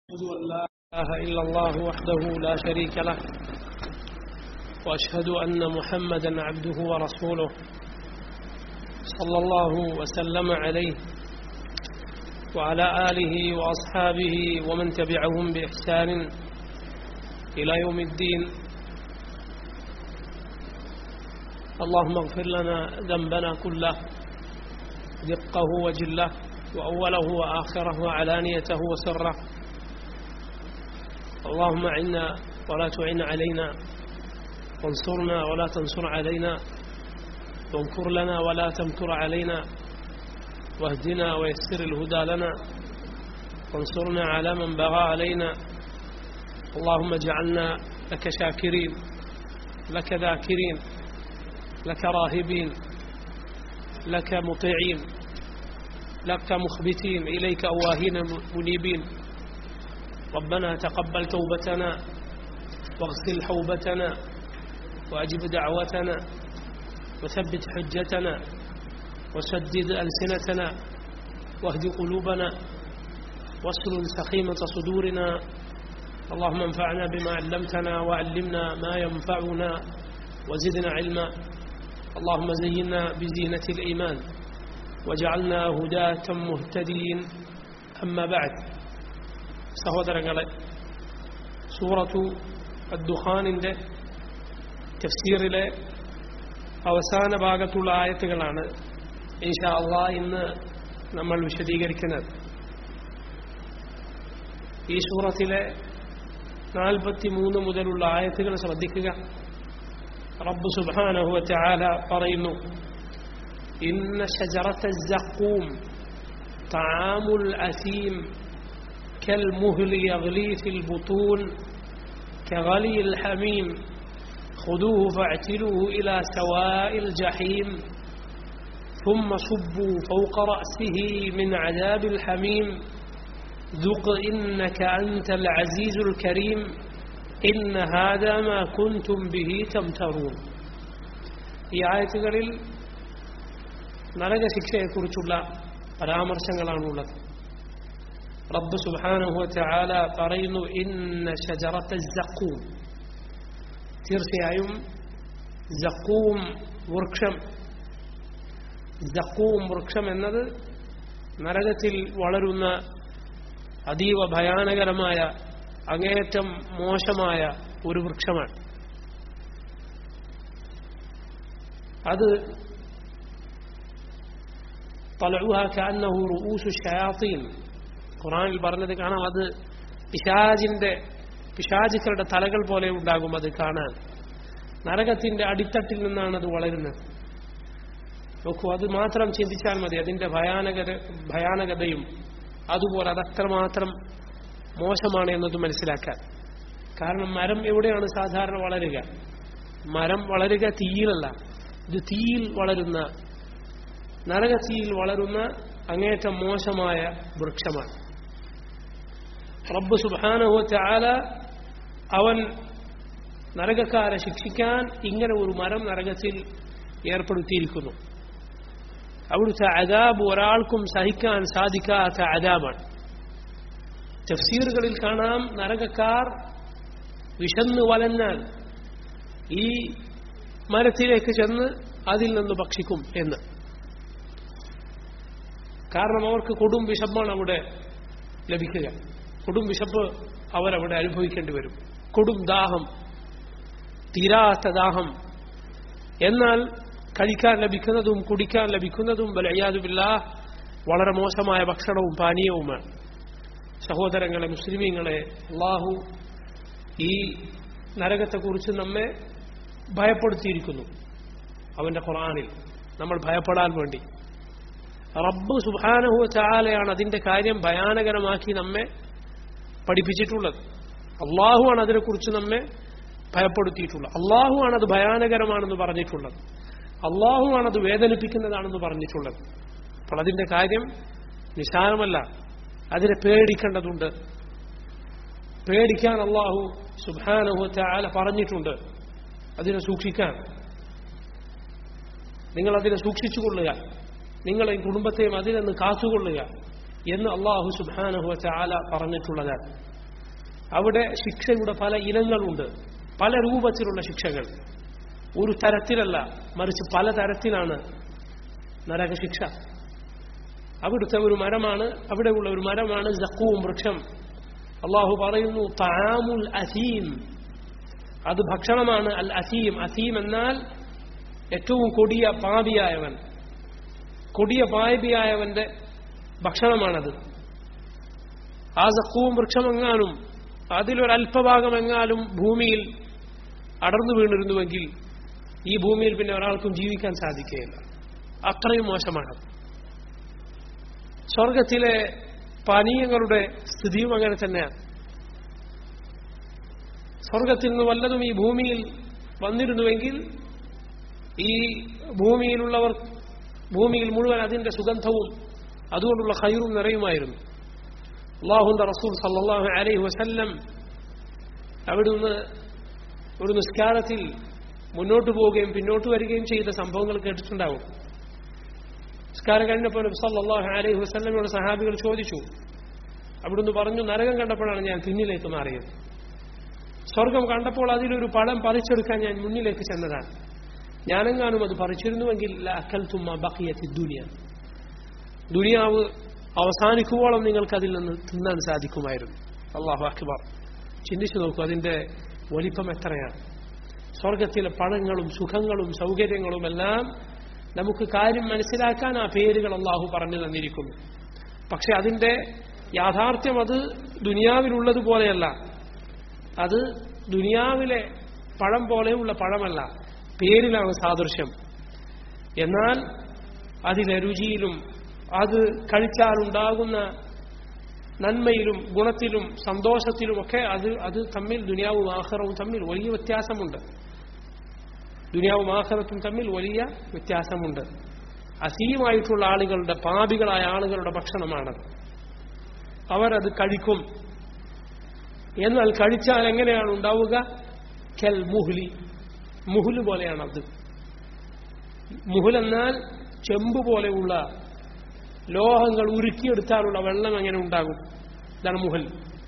أشهد أن لا إله إلا الله وحده لا شريك له وأشهد أن محمدا عبده ورسوله صلى الله وسلم عليه وعلى آله وأصحابه ومن تبعهم بإحسان إلى يوم الدين اللهم اغفر لنا ذنبنا كله دقه وجله وأوله وآخره وعلانيته وسره اللهم عنا ولا تعن علينا وانصرنا ولا تنصر علينا وانكر لنا ولا تمكر علينا واهدنا ويسر الهدى لنا وانصرنا على من بغى علينا اللهم اجعلنا لك شاكرين لك ذاكرين لك راهبين لك مطيعين لك مخبتين إليك أواهين منيبين ربنا تقبل توبتنا واغسل حوبتنا وأجب دعوتنا وثبت حجتنا وسدد ألسنتنا واهد قلوبنا واسلل سخيمة صدورنا اللهم انفعنا بما علمتنا وعلمنا ما ينفعنا وزدنا علما اللهم زينا بزينة الإيمان وجعلنا هداة مهتدين أما بعد സഹോദരങ്ങളെ സൂറത്തു അദ്ദുഖാനിൻ്റെ തഫ്സീറിലെ അവസാന ഭാഗത്തുള്ള ആയത്തുകളാണ് ഇൻഷാ അള്ളാ ഇന്ന് നമ്മൾ വിശദീകരിക്കുന്നത് ഈ സൂറത്തിലെ നാൽപ്പത്തി മൂന്ന് മുതലുള്ള ആയത്തുകൾ ശ്രദ്ധിക്കുക റബ്ബ് സുബാനഹുവ ചാല പറയുന്നു ഇന്ന ഷജറത്ത الزقوم طعام الأثيم كالمهل يغلي في البطون كغلي الحميم خذوه فاعتلوه إلى سواء الجحيم ثم صبوا فوق رأسه من عذاب الحميم ذق إنك أنت العزيز الكريم إن هذا ما كنتم به تمترون ഈ ആയത്തുകളിൽ നരകശിക്ഷയെക്കുറിച്ചുള്ള പരാമർശങ്ങളാണുള്ളത് റബ്ബ് സുബാനുഹു ചാല പറയുന്നു ഇന്ന ഷജറത്ത ജക്കൂം തീർച്ചയായും ജക്കൂം വൃക്ഷം ജക്കൂം വൃക്ഷം എന്നത് നരകത്തിൽ വളരുന്ന അതീവ ഭയാനകരമായ അങ്ങേയറ്റം മോശമായ ഒരു വൃക്ഷമാണ് അത് طلعوها كأنه رؤوس الشياطين ഖുറാനിൽ പറഞ്ഞത് കാണാം അത് പിശാജിന്റെ പിശാചുക്കളുടെ തലകൾ പോലെ ഉണ്ടാകും അത് കാണാൻ നരകത്തിന്റെ അടിത്തട്ടിൽ നിന്നാണ് അത് വളരുന്നത് നോക്കൂ അത് മാത്രം ചിന്തിച്ചാൽ മതി അതിന്റെ ഭയാനകത ഭയാനകതയും അതുപോലെ അതത്രമാത്രം മോശമാണ് എന്നത് മനസ്സിലാക്കാൻ കാരണം മരം എവിടെയാണ് സാധാരണ വളരുക മരം വളരുക തീയിലല്ല ഇത് തീയിൽ വളരുന്ന നരകത്തീയിൽ വളരുന്ന അങ്ങേറ്റം മോശമായ വൃക്ഷമാണ് റബ്ബ് സുബാനഹു ചാല അവൻ നരകക്കാരെ ശിക്ഷിക്കാൻ ഇങ്ങനെ ഒരു മരം നരകത്തിൽ ഏർപ്പെടുത്തിയിരിക്കുന്നു അവിടുത്തെ അതാബ് ഒരാൾക്കും സഹിക്കാൻ സാധിക്കാത്ത അതാബാണ് തഫ്സീറുകളിൽ കാണാം നരകക്കാർ വിശന്ന് വലഞ്ഞാൽ ഈ മരത്തിലേക്ക് ചെന്ന് അതിൽ നിന്ന് ഭക്ഷിക്കും എന്ന് കാരണം അവർക്ക് കൊടും വിശപ്പാണ് അവിടെ ലഭിക്കുക കൊടും വിശപ്പ് അവരവിടെ അനുഭവിക്കേണ്ടി വരും കൊടും ദാഹം തീരാത്ത ദാഹം എന്നാൽ കഴിക്കാൻ ലഭിക്കുന്നതും കുടിക്കാൻ ലഭിക്കുന്നതും ബലയ്യാതുമില്ല വളരെ മോശമായ ഭക്ഷണവും പാനീയവുമാണ് സഹോദരങ്ങളെ മുസ്ലിമീങ്ങളെ അള്ളാഹു ഈ നരകത്തെക്കുറിച്ച് നമ്മെ ഭയപ്പെടുത്തിയിരിക്കുന്നു അവന്റെ ഖുറാനിൽ നമ്മൾ ഭയപ്പെടാൻ വേണ്ടി റബ്ബ് സുബാനഹു ചാലയാണ് അതിന്റെ കാര്യം ഭയാനകരമാക്കി നമ്മെ പഠിപ്പിച്ചിട്ടുള്ളത് അള്ളാഹുവാണ് അതിനെക്കുറിച്ച് നമ്മെ ഭയപ്പെടുത്തിയിട്ടുള്ളത് അള്ളാഹുവാണ് അത് ഭയാനകരമാണെന്ന് പറഞ്ഞിട്ടുള്ളത് അള്ളാഹുവാണ് അത് വേദനിപ്പിക്കുന്നതാണെന്ന് പറഞ്ഞിട്ടുള്ളത് അപ്പോൾ അതിന്റെ കാര്യം നിസാരമല്ല അതിനെ പേടിക്കേണ്ടതുണ്ട് പേടിക്കാൻ അള്ളാഹു സുബാനഹു ചാല പറഞ്ഞിട്ടുണ്ട് അതിനെ സൂക്ഷിക്കാൻ നിങ്ങൾ അതിനെ സൂക്ഷിച്ചുകൊള്ളുക നിങ്ങളെയും കുടുംബത്തെയും അതിൽ നിന്ന് കാത്തുകൊള്ളുക എന്ന് അള്ളാഹു സുബാനഹു ചാല പറഞ്ഞിട്ടുള്ളതാണ് അവിടെ ശിക്ഷയുടെ പല ഇനങ്ങളുണ്ട് പല രൂപത്തിലുള്ള ശിക്ഷകൾ ഒരു തരത്തിലല്ല മറിച്ച് പല തരത്തിലാണ് നരകശിക്ഷ അവിടുത്തെ ഒരു മരമാണ് അവിടെയുള്ള ഒരു മരമാണ് ജക്കൂം വൃക്ഷം അള്ളാഹു പറയുന്നു താമുൽ അസീം അത് ഭക്ഷണമാണ് അൽ അസീം അസീം എന്നാൽ ഏറ്റവും കൊടിയ പാപിയായവൻ കൊടിയ പാപിയായവന്റെ ഭക്ഷണമാണത് ആ സക്കൂവും വൃക്ഷമെങ്ങാനും അതിലൊരല്പഭാഗം എങ്ങാനും ഭൂമിയിൽ അടർന്നു വീണിരുന്നുവെങ്കിൽ ഈ ഭൂമിയിൽ പിന്നെ ഒരാൾക്കും ജീവിക്കാൻ സാധിക്കുകയില്ല അത്രയും മോശമാണ് സ്വർഗത്തിലെ പാനീയങ്ങളുടെ സ്ഥിതിയും അങ്ങനെ തന്നെയാണ് സ്വർഗത്തിൽ നിന്ന് വല്ലതും ഈ ഭൂമിയിൽ വന്നിരുന്നുവെങ്കിൽ ഈ ഭൂമിയിലുള്ളവർ ഭൂമിയിൽ മുഴുവൻ അതിന്റെ സുഗന്ധവും അതുകൊണ്ടുള്ള ഹൈറും നിറയുമായിരുന്നു അള്ളാഹുന്റെ റസൂൽ സല്ലാഹു അലൈഹി വസല്ലം അവിടുന്ന് ഒരു നിസ്കാരത്തിൽ മുന്നോട്ട് പോവുകയും പിന്നോട്ട് വരികയും ചെയ്ത സംഭവങ്ങൾ കേട്ടിട്ടുണ്ടാവും നിസ്കാരം കഴിഞ്ഞപ്പോൾ സല്ലാഹു അലൈഹി വസല്ലമയോട് സഹാബികൾ ചോദിച്ചു അവിടുന്ന് പറഞ്ഞു നരകം കണ്ടപ്പോഴാണ് ഞാൻ പിന്നിലേക്ക് മാറിയത് സ്വർഗം കണ്ടപ്പോൾ അതിലൊരു പഴം പറിച്ചെടുക്കാൻ ഞാൻ മുന്നിലേക്ക് ചെന്നതാണ് ഞാനെങ്ങാനും അത് പറിച്ചിരുന്നുവെങ്കിൽ അക്കൽ തുമ്മ ബക്കിയത്തി ദുനിയ ദുനിയാവ് അവസാനിക്കുവോളം നിങ്ങൾക്ക് അതിൽ നിന്ന് തിന്നാൻ സാധിക്കുമായിരുന്നു അള്ളാഹു അക്ബർ ചിന്തിച്ചു നോക്കൂ അതിന്റെ വലിപ്പം എത്രയാണ് സ്വർഗത്തിലെ പഴങ്ങളും സുഖങ്ങളും സൗകര്യങ്ങളും എല്ലാം നമുക്ക് കാര്യം മനസ്സിലാക്കാൻ ആ പേരുകൾ അള്ളാഹു പറഞ്ഞു തന്നിരിക്കുന്നു പക്ഷെ അതിന്റെ യാഥാർത്ഥ്യം അത് ദുനിയാവിലുള്ളതുപോലെയല്ല അത് ദുനിയാവിലെ പഴം പോലെയുള്ള പഴമല്ല പേരിലാണ് സാദൃശ്യം എന്നാൽ അതിലെ രുചിയിലും അത് കഴിച്ചാലുണ്ടാകുന്ന നന്മയിലും ഗുണത്തിലും സന്തോഷത്തിലുമൊക്കെ അത് അത് തമ്മിൽ ദുനിയാവും ആഹ്റവും തമ്മിൽ വലിയ വ്യത്യാസമുണ്ട് ദുനിയാവും ആഹ്റത്തും തമ്മിൽ വലിയ വ്യത്യാസമുണ്ട് അസീമായിട്ടുള്ള ആളുകളുടെ പാപികളായ ആളുകളുടെ ഭക്ഷണമാണത് അവരത് കഴിക്കും എന്നാൽ കഴിച്ചാൽ എങ്ങനെയാണ് ഉണ്ടാവുക കെൽ മുഹ്ലി മുഹുല് പോലെയാണ് അത് മുഹുൽ എന്നാൽ ചെമ്പ് പോലെയുള്ള ലോഹങ്ങൾ ഉരുക്കിയെടുത്താലുള്ള വെള്ളം എങ്ങനെ ഉണ്ടാകും ഇതാണ് മുഹൽ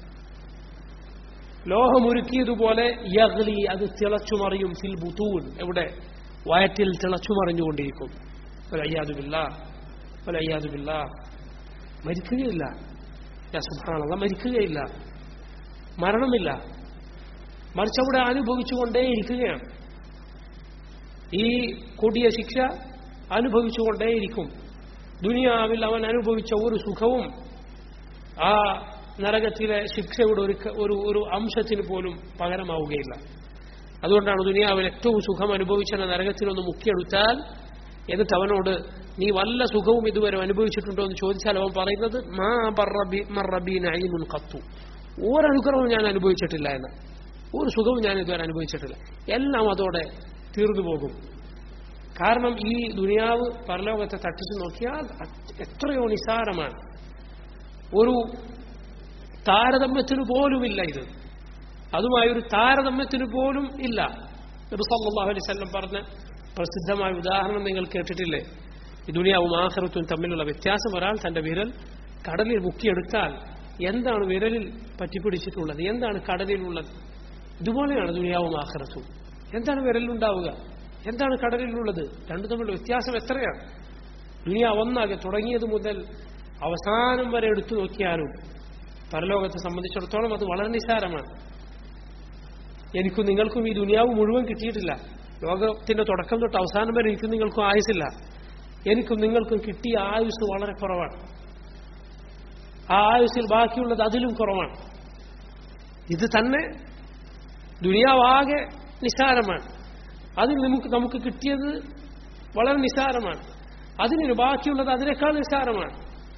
ലോഹം ഉരുക്കിയതുപോലെ യഗ്ലി അത് തിളച്ചുമറിയും ഫിൽ ബുത്തൂൻ എവിടെ വയറ്റിൽ തിളച്ചുമറിഞ്ഞുകൊണ്ടിരിക്കും ഒരയ്യാതുമില്ല ഒരയ്യാതുമില്ല മരിക്കുകയില്ല സുഭാണത മരിക്കുകയില്ല മരണമില്ല മറിച്ച് അവിടെ അനുഭവിച്ചുകൊണ്ടേയിരിക്കുകയാണ് ഈ കൊടിയ ശിക്ഷ അനുഭവിച്ചുകൊണ്ടേയിരിക്കും ദുനിയാവിൽ അവൻ അനുഭവിച്ച ഒരു സുഖവും ആ നരകത്തിലെ ശിക്ഷയുടെ ഒരു ഒരു ഒരു അംശത്തിന് പോലും പകരമാവുകയില്ല അതുകൊണ്ടാണ് ദുനിയാവിൽ ഏറ്റവും സുഖം അനുഭവിച്ച നരകത്തിലൊന്ന് മുക്കിയെടുത്താൽ എന്നിട്ട് അവനോട് നീ വല്ല സുഖവും ഇതുവരെ അനുഭവിച്ചിട്ടുണ്ടോ എന്ന് ചോദിച്ചാൽ അവൻ പറയുന്നത് മാ മറബീൻ കത്തു ഒരനുഗ്രഹവും ഞാൻ അനുഭവിച്ചിട്ടില്ല എന്ന് ഒരു സുഖവും ഞാൻ ഇതുവരെ അനുഭവിച്ചിട്ടില്ല എല്ലാം അതോടെ തീർന്നു പോകും കാരണം ഈ ദുനിയാവ് പരലോകത്തെ തട്ടിച്ചു നോക്കിയാൽ എത്രയോ നിസാരമാണ് ഒരു താരതമ്യത്തിന് പോലുമില്ല ഇത് അതുമായി ഒരു താരതമ്യത്തിന് പോലും ഇല്ല നബി സല്ലല്ലാഹു അലൈഹി വസല്ലം പറഞ്ഞ പ്രസിദ്ധമായ ഉദാഹരണം നിങ്ങൾ കേട്ടിട്ടില്ലേ ഈ ദുനിയാവും ആഹ്റത്തും തമ്മിലുള്ള വ്യത്യാസം ഒരാൾ തന്റെ വിരൽ കടലിൽ മുക്കിയെടുത്താൽ എന്താണ് വിരലിൽ പറ്റിപ്പിടിച്ചിട്ടുള്ളത് എന്താണ് കടലിലുള്ളത് ഇതുപോലെയാണ് ദുനിയാവും ആഹ്റത്തും എന്താണ് വിരലിലുണ്ടാവുക എന്താണ് കടലിലുള്ളത് രണ്ടു തമ്മിലുള്ള വ്യത്യാസം എത്രയാണ് ദുനിയ ഒന്നാകെ തുടങ്ങിയത് മുതൽ അവസാനം വരെ എടുത്തു നോക്കിയാലും പരലോകത്തെ സംബന്ധിച്ചിടത്തോളം അത് വളരെ നിസ്സാരമാണ് എനിക്കും നിങ്ങൾക്കും ഈ ദുനിയാവ് മുഴുവൻ കിട്ടിയിട്ടില്ല ലോകത്തിന്റെ തുടക്കം തൊട്ട് അവസാനം വരെ എനിക്കും നിങ്ങൾക്കും ആയുസില്ല എനിക്കും നിങ്ങൾക്കും കിട്ടിയ ആയുസ് വളരെ കുറവാണ് ആ ആയുസിൽ ബാക്കിയുള്ളത് അതിലും കുറവാണ് ഇത് തന്നെ ദുനിയാവാകെ നിസ്സാരമാണ് അതിൽ നമുക്ക് നമുക്ക് കിട്ടിയത് വളരെ നിസ്സാരമാണ് അതിന് ബാക്കിയുള്ളത് അതിനേക്കാൾ നിസ്സാരമാണ്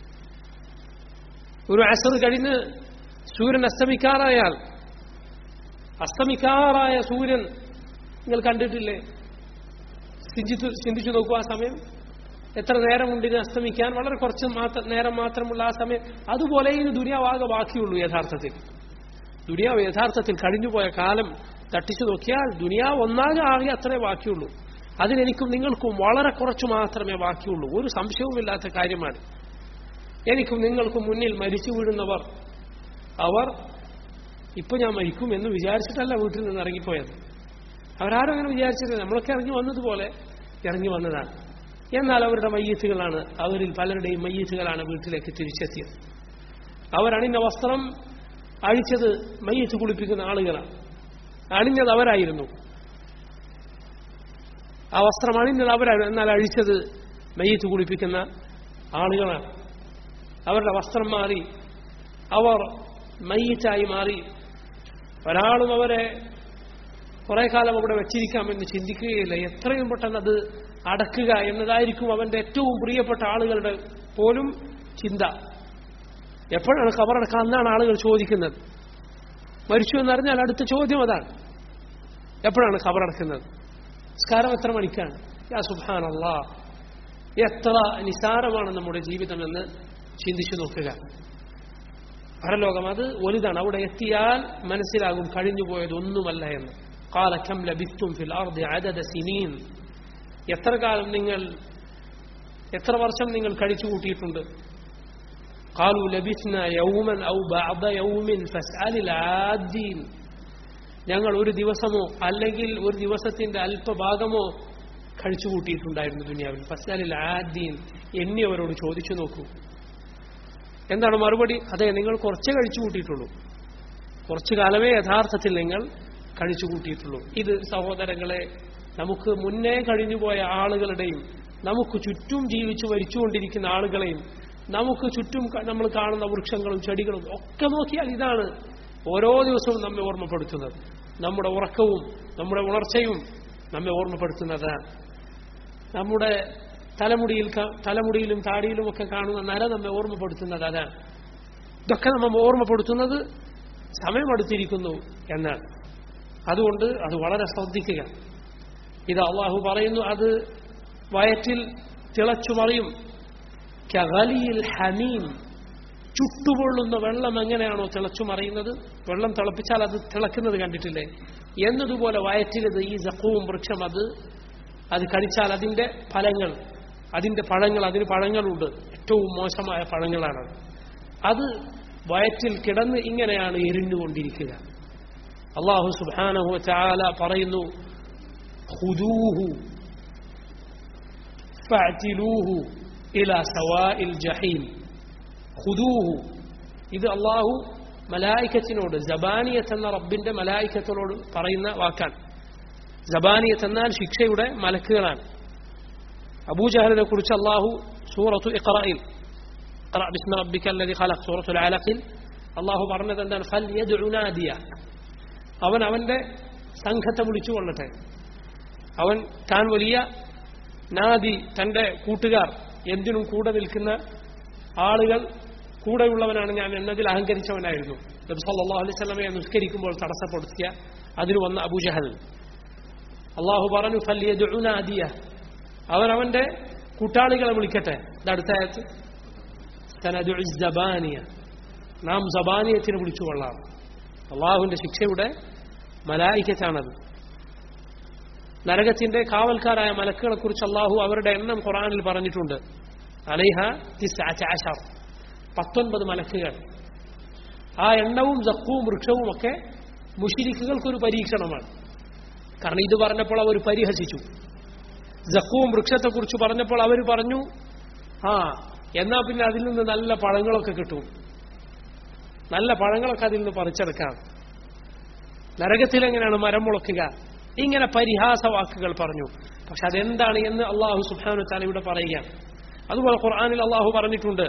ഒരു അസർ കഴിഞ്ഞ് സൂര്യൻ അസ്തമിക്കാറായാൽ അസ്തമിക്കാറായ സൂര്യൻ നിങ്ങൾ കണ്ടിട്ടില്ലേ ചിന്തിച്ചു ചിന്തിച്ചു നോക്കൂ ആ സമയം എത്ര നേരമുണ്ട് ഇത് അസ്തമിക്കാൻ വളരെ കുറച്ച് മാത്രം നേരം മാത്രമുള്ള ആ സമയം അതുപോലെ ഇത് ദുനിയാവാകെ ബാക്കിയുള്ളൂ യഥാർത്ഥത്തിൽ ദുനിയാവ് യഥാർത്ഥത്തിൽ കഴിഞ്ഞുപോയ കാലം തട്ടിച്ചു നോക്കിയാൽ ദുനിയാവ് ഒന്നാകെ ആകെ അത്രേ ബാക്കിയുള്ളൂ അതിനെനിക്കും നിങ്ങൾക്കും വളരെ കുറച്ച് മാത്രമേ ബാക്കിയുള്ളൂ ഒരു സംശയവുമില്ലാത്ത കാര്യമാണ് എനിക്കും നിങ്ങൾക്കും മുന്നിൽ മരിച്ചു വീഴുന്നവർ അവർ ഇപ്പൊ ഞാൻ മരിക്കും എന്ന് വിചാരിച്ചിട്ടല്ല വീട്ടിൽ നിന്ന് ഇറങ്ങിപ്പോയത് അവരാരും അങ്ങനെ വിചാരിച്ചിട്ടില്ല നമ്മളൊക്കെ ഇറങ്ങി വന്നതുപോലെ ഇറങ്ങി വന്നതാണ് എന്നാൽ അവരുടെ മയ്യത്തുകളാണ് അവരിൽ പലരുടെയും മയ്യത്തുകളാണ് വീട്ടിലേക്ക് തിരിച്ചെത്തിയത് അവരണിഞ്ഞ വസ്ത്രം അഴിച്ചത് മയ്യത്ത് കുളിപ്പിക്കുന്ന ആളുകളാണ് അണിഞ്ഞത് അവരായിരുന്നു ആ വസ്ത്രം അണിഞ്ഞത് അവരായിരുന്നു എന്നാൽ അഴിച്ചത് മയ്യത്ത് കുളിപ്പിക്കുന്ന ആളുകളാണ് അവരുടെ വസ്ത്രം മാറി അവർ മയ്യത്തായി മാറി ഒരാളും അവരെ കുറെ കാലം അവിടെ വെച്ചിരിക്കാമെന്ന് ചിന്തിക്കുകയില്ല എത്രയും പെട്ടെന്ന് അത് അടക്കുക എന്നതായിരിക്കും അവന്റെ ഏറ്റവും പ്രിയപ്പെട്ട ആളുകളുടെ പോലും ചിന്ത എപ്പോഴാണ് കബറടക്കുക അന്നാണ് ആളുകൾ ചോദിക്കുന്നത് മരിച്ചു എന്നറിഞ്ഞാൽ അടുത്ത ചോദ്യം അതാണ് എപ്പോഴാണ് ഖബറടക്കുന്നത് സ്കാരം എത്ര മണിക്കാണ് യാ സുബാനല്ല എത്ര നിസാരമാണ് നമ്മുടെ ജീവിതമെന്ന് ചിന്തിച്ചു നോക്കുക പരലോകം അത് വലുതാണ് അവിടെ എത്തിയാൽ മനസ്സിലാകും കഴിഞ്ഞുപോയത് ഒന്നുമല്ല എന്ന് قال كم لبثتم في الأرض عدد سنين എത്ര കാലം നിങ്ങൾ എത്ര വർഷം നിങ്ങൾ കഴിച്ചു കൂട്ടിയിട്ടുണ്ട് قالوا لبثنا يوما أو بعض يوم فاسأل العادين ഞങ്ങൾ ഒരു ദിവസമോ അല്ലെങ്കിൽ ഒരു ദിവസത്തിന്റെ അല്പഭാഗമോ കഴിച്ചു കൂട്ടിയിട്ടുണ്ടായിരുന്നു ദുനിയാവിൽ ഫസ്ലാലിൽ ആദ്യൻ എണ്ണിയവരോട് ചോദിച്ചു നോക്കൂ എന്താണ് മറുപടി അതെ നിങ്ങൾ കുറച്ചേ കഴിച്ചു കൂട്ടിയിട്ടുള്ളൂ കുറച്ചു കാലമേ യഥാർത്ഥത്തിൽ നിങ്ങൾ കഴിച്ചു കൂട്ടിയിട്ടുള്ളൂ ഇത് സഹോദരങ്ങളെ നമുക്ക് മുന്നേ കഴിഞ്ഞുപോയ ആളുകളുടെയും നമുക്ക് ചുറ്റും ജീവിച്ചു മരിച്ചുകൊണ്ടിരിക്കുന്ന ആളുകളെയും നമുക്ക് ചുറ്റും ക- നമ്മൾ കാണുന്ന വൃക്ഷങ്ങളും ചെടികളും ഒക്കെ നോക്കിയാൽ ഇതാണ് ഓരോ ദിവസവും നമ്മെ ഓർമ്മപ്പെടുത്തുന്നത് നമ്മുടെ ഉറക്കവും നമ്മുടെ ഉണർച്ചയും നമ്മെ ഓർമ്മപ്പെടുത്തുന്നതാണ് നമ്മുടെ തലമുടിയിൽ ക- തലമുടിയിലും താടിയിലും ഒക്കെ കാണുന്ന നര നമ്മെ ഓർമ്മപ്പെടുത്തുന്നത് അതാണ് ഇതൊക്കെ നമ്മെ ഓർമ്മപ്പെടുത്തുന്നത് സമയമെടുത്തിരിക്കുന്നു എന്നാണ് അതുകൊണ്ട് അത് വളരെ ശ്രദ്ധിക്കുക ഇത് അള്ളാഹു പറയുന്നു അത് വയറ്റിൽ തിളച്ചു മറിയും കഗലിയിൽ ഹമീം ചുട്ടുപൊള്ളുന്ന വെള്ളം എങ്ങനെയാണോ തിളച്ചു മറിയുന്നത് വെള്ളം തിളപ്പിച്ചാൽ അത് തിളക്കുന്നത് കണ്ടിട്ടില്ലേ എന്നതുപോലെ വയറ്റിലത് ഈ ജക്കവും വൃക്ഷം അത് അത് കഴിച്ചാൽ അതിന്റെ ഫലങ്ങൾ അതിന്റെ പഴങ്ങൾ അതിന് പഴങ്ങളുണ്ട് ഏറ്റവും മോശമായ പഴങ്ങളാണത് അത് വയറ്റിൽ കിടന്ന് ഇങ്ങനെയാണ് എരിഞ്ഞുകൊണ്ടിരിക്കുക അള്ളാഹു സുബാനഹു ചാല പറയുന്നു ഖുദൂഹു ഫഅ്തിലൂഹു ഇലാ സവാഇൽ ജഹീം ഖുദൂഹു ഇത് അള്ളാഹു മലായിക്കത്തിനോട് ജബാനിയത്ത് എന്ന റബ്ബിന്റെ മലായിക്കത്തിനോട് പറയുന്ന വാക്കാണ് ജബാനിയത്ത് എന്നാൽ ശിക്ഷയുടെ മലക്കുകളാണ് അബൂജഹലിനെ കുറിച്ച് അള്ളാഹു സൂറത്തു ഇഖ്റയിൽ اقرأ باسم ربك الذي خلق سورة العلق അള്ളാഹു പറഞ്ഞത് എന്താണ് ഫൽ യദ്ഉ നാദിയ അവൻ അവന്റെ സംഘത്തെ വിളിച്ചു കൊള്ളട്ടെ അവൻ താൻ വലിയ നാദി തന്റെ കൂട്ടുകാർ എന്തിനും കൂടെ നിൽക്കുന്ന ആളുകൾ കൂടെയുള്ളവനാണ് ഞാൻ എന്നതിൽ അഹങ്കരിച്ചവനായിരുന്നു നബി സല്ലല്ലാഹു അലൈഹി വസല്ലമയെ നിസ്കരിക്കുമ്പോൾ തടസ്സപ്പെടുത്തിയ അതിന് വന്ന അബൂജഹൽ അള്ളാഹു പറഞ്ഞു ഫൽ യദ്ഉ നാദിയ അവൻ അവന്റെ കൂട്ടാളികളെ വിളിക്കട്ടെ ഇത് അടുത്ത ആയത്ത് സനദുഇ സബാനിയ നാം സബാനിയത്തിന് വിളിച്ചു കൊള്ളാം അള്ളാഹുവിന്റെ ശിക്ഷയുടെ മലായിക്കത്താണത് നരകത്തിന്റെ കാവൽക്കാരായ മലക്കുകളെ കുറിച്ച് അള്ളാഹു അവരുടെ എണ്ണം ഖുറാനിൽ പറഞ്ഞിട്ടുണ്ട് അലൈഹ തിസ്അശർ പത്തൊൻപത് മലക്കുകൾ ആ എണ്ണവും ജക്കവും വൃക്ഷവും ഒക്കെ മുഷിരിക്കുകൾക്കൊരു പരീക്ഷണമാണ് കാരണം ഇത് പറഞ്ഞപ്പോൾ അവർ പരിഹസിച്ചു ജക്കവും വൃക്ഷത്തെക്കുറിച്ച് പറഞ്ഞപ്പോൾ അവർ പറഞ്ഞു ആ എന്നാ പിന്നെ അതിൽ നിന്ന് നല്ല പഴങ്ങളൊക്കെ കിട്ടും നല്ല പഴങ്ങളൊക്കെ അതിൽ നിന്ന് പറിച്ചെടുക്കാം നരകത്തിലെങ്ങനെയാണ് മരം മുളക്കുക ഇങ്ങനെ പരിഹാസ വാക്കുകൾ പറഞ്ഞു പക്ഷെ അതെന്താണ് എന്ന് അള്ളാഹു സുബാനു താല ഇവിടെ പറയുകയാണ് അതുപോലെ ഖുർആാനിൽ അള്ളാഹു പറഞ്ഞിട്ടുണ്ട്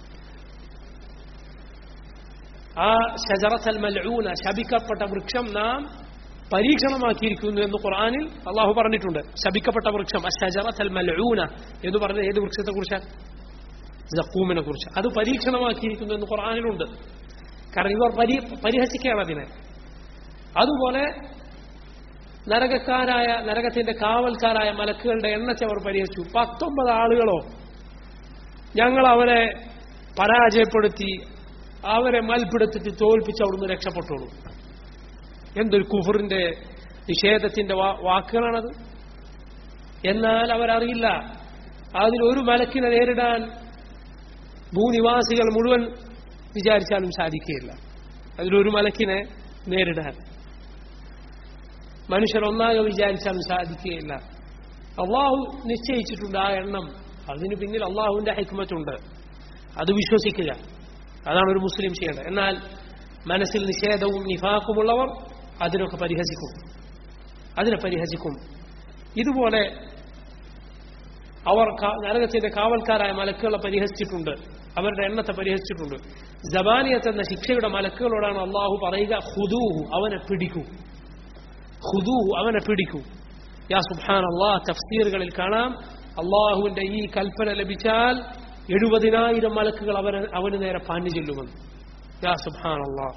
ആ ഷജറത്തൽ മൽഊന ശപിക്കപ്പെട്ട വൃക്ഷം നാം പരീക്ഷണമാക്കിയിരിക്കുന്നു എന്ന് ഖുർആാനിൽ അള്ളാഹു പറഞ്ഞിട്ടുണ്ട് ശപിക്കപ്പെട്ട വൃക്ഷം ഷജറത്തൽ മൽഊന എന്ന് പറഞ്ഞ ഏത് വൃക്ഷത്തെ കുറിച്ചാണ് ജക്കൂമിനെ കുറിച്ച് അത് പരീക്ഷണമാക്കിയിരിക്കുന്നു എന്ന് ഖുർആാനിലുണ്ട് കാരണം ഇവർ പരി പരിഹസിക്കുകയാണ് അതിനെ അതുപോലെ നരകക്കാരായ നരകത്തിന്റെ കാവൽക്കാരായ മലക്കുകളുടെ എണ്ണത്തെ അവർ പരിഹരിച്ചു പത്തൊമ്പത് ആളുകളോ ഞങ്ങൾ അവരെ പരാജയപ്പെടുത്തി അവരെ മൽപ്പിടുത്തിട്ട് തോൽപ്പിച്ച് അവിടുന്ന് രക്ഷപ്പെട്ടോളൂ എന്തൊരു കുഫറിന്റെ നിഷേധത്തിന്റെ വാ- വാക്കുകളാണത് എന്നാൽ അവരറിയില്ല അതിലൊരു മലക്കിനെ നേരിടാൻ ഭൂനിവാസികൾ മുഴുവൻ വിചാരിച്ചാലും സാധിക്കുകയില്ല അതിലൊരു മലക്കിനെ നേരിടാൻ മനുഷ്യർ ഒന്നാകെ വിചാരിച്ചാലും സാധിക്കുകയില്ല അള്ളാഹു നിശ്ചയിച്ചിട്ടുണ്ട് ആ എണ്ണം അതിന് പിന്നിൽ അള്ളാഹുവിന്റെ ഹൈക്കുമറ്റുണ്ട് അത് വിശ്വസിക്കുക അതാണ് ഒരു മുസ്ലിം ചെയ്യേണ്ടത് എന്നാൽ മനസ്സിൽ നിഷേധവും നിഫാക്കുമുള്ളവർ അതിനൊക്കെ പരിഹസിക്കും അതിനെ പരിഹസിക്കും ഇതുപോലെ അവർ കാ- നരകത്തിന്റെ കാവൽക്കാരായ മലക്കുകളെ പരിഹസിച്ചിട്ടുണ്ട് അവരുടെ എണ്ണത്തെ പരിഹസിച്ചിട്ടുണ്ട് ജബാനിയത്ത് എന്ന ശിക്ഷയുടെ മലക്കുകളോടാണ് അള്ളാഹു പറയുക ഹുദൂഹു അവനെ പിടിക്കൂ ഹുദൂഹു അവനെ പിടിക്കൂ യാ സുബ്ഹാൻ അള്ളാഹ് തഫ്സീറുകളിൽ കാണാം അള്ളാഹുവിന്റെ ഈ കൽപ്പന ലഭിച്ചാൽ എഴുപതിനായിരം മലക്കുകൾ അവന് അവന് നേരെ പാഞ്ഞു ചെല്ലുമെന്ന് യാ സുബ്ഹാൻ അള്ളാഹ്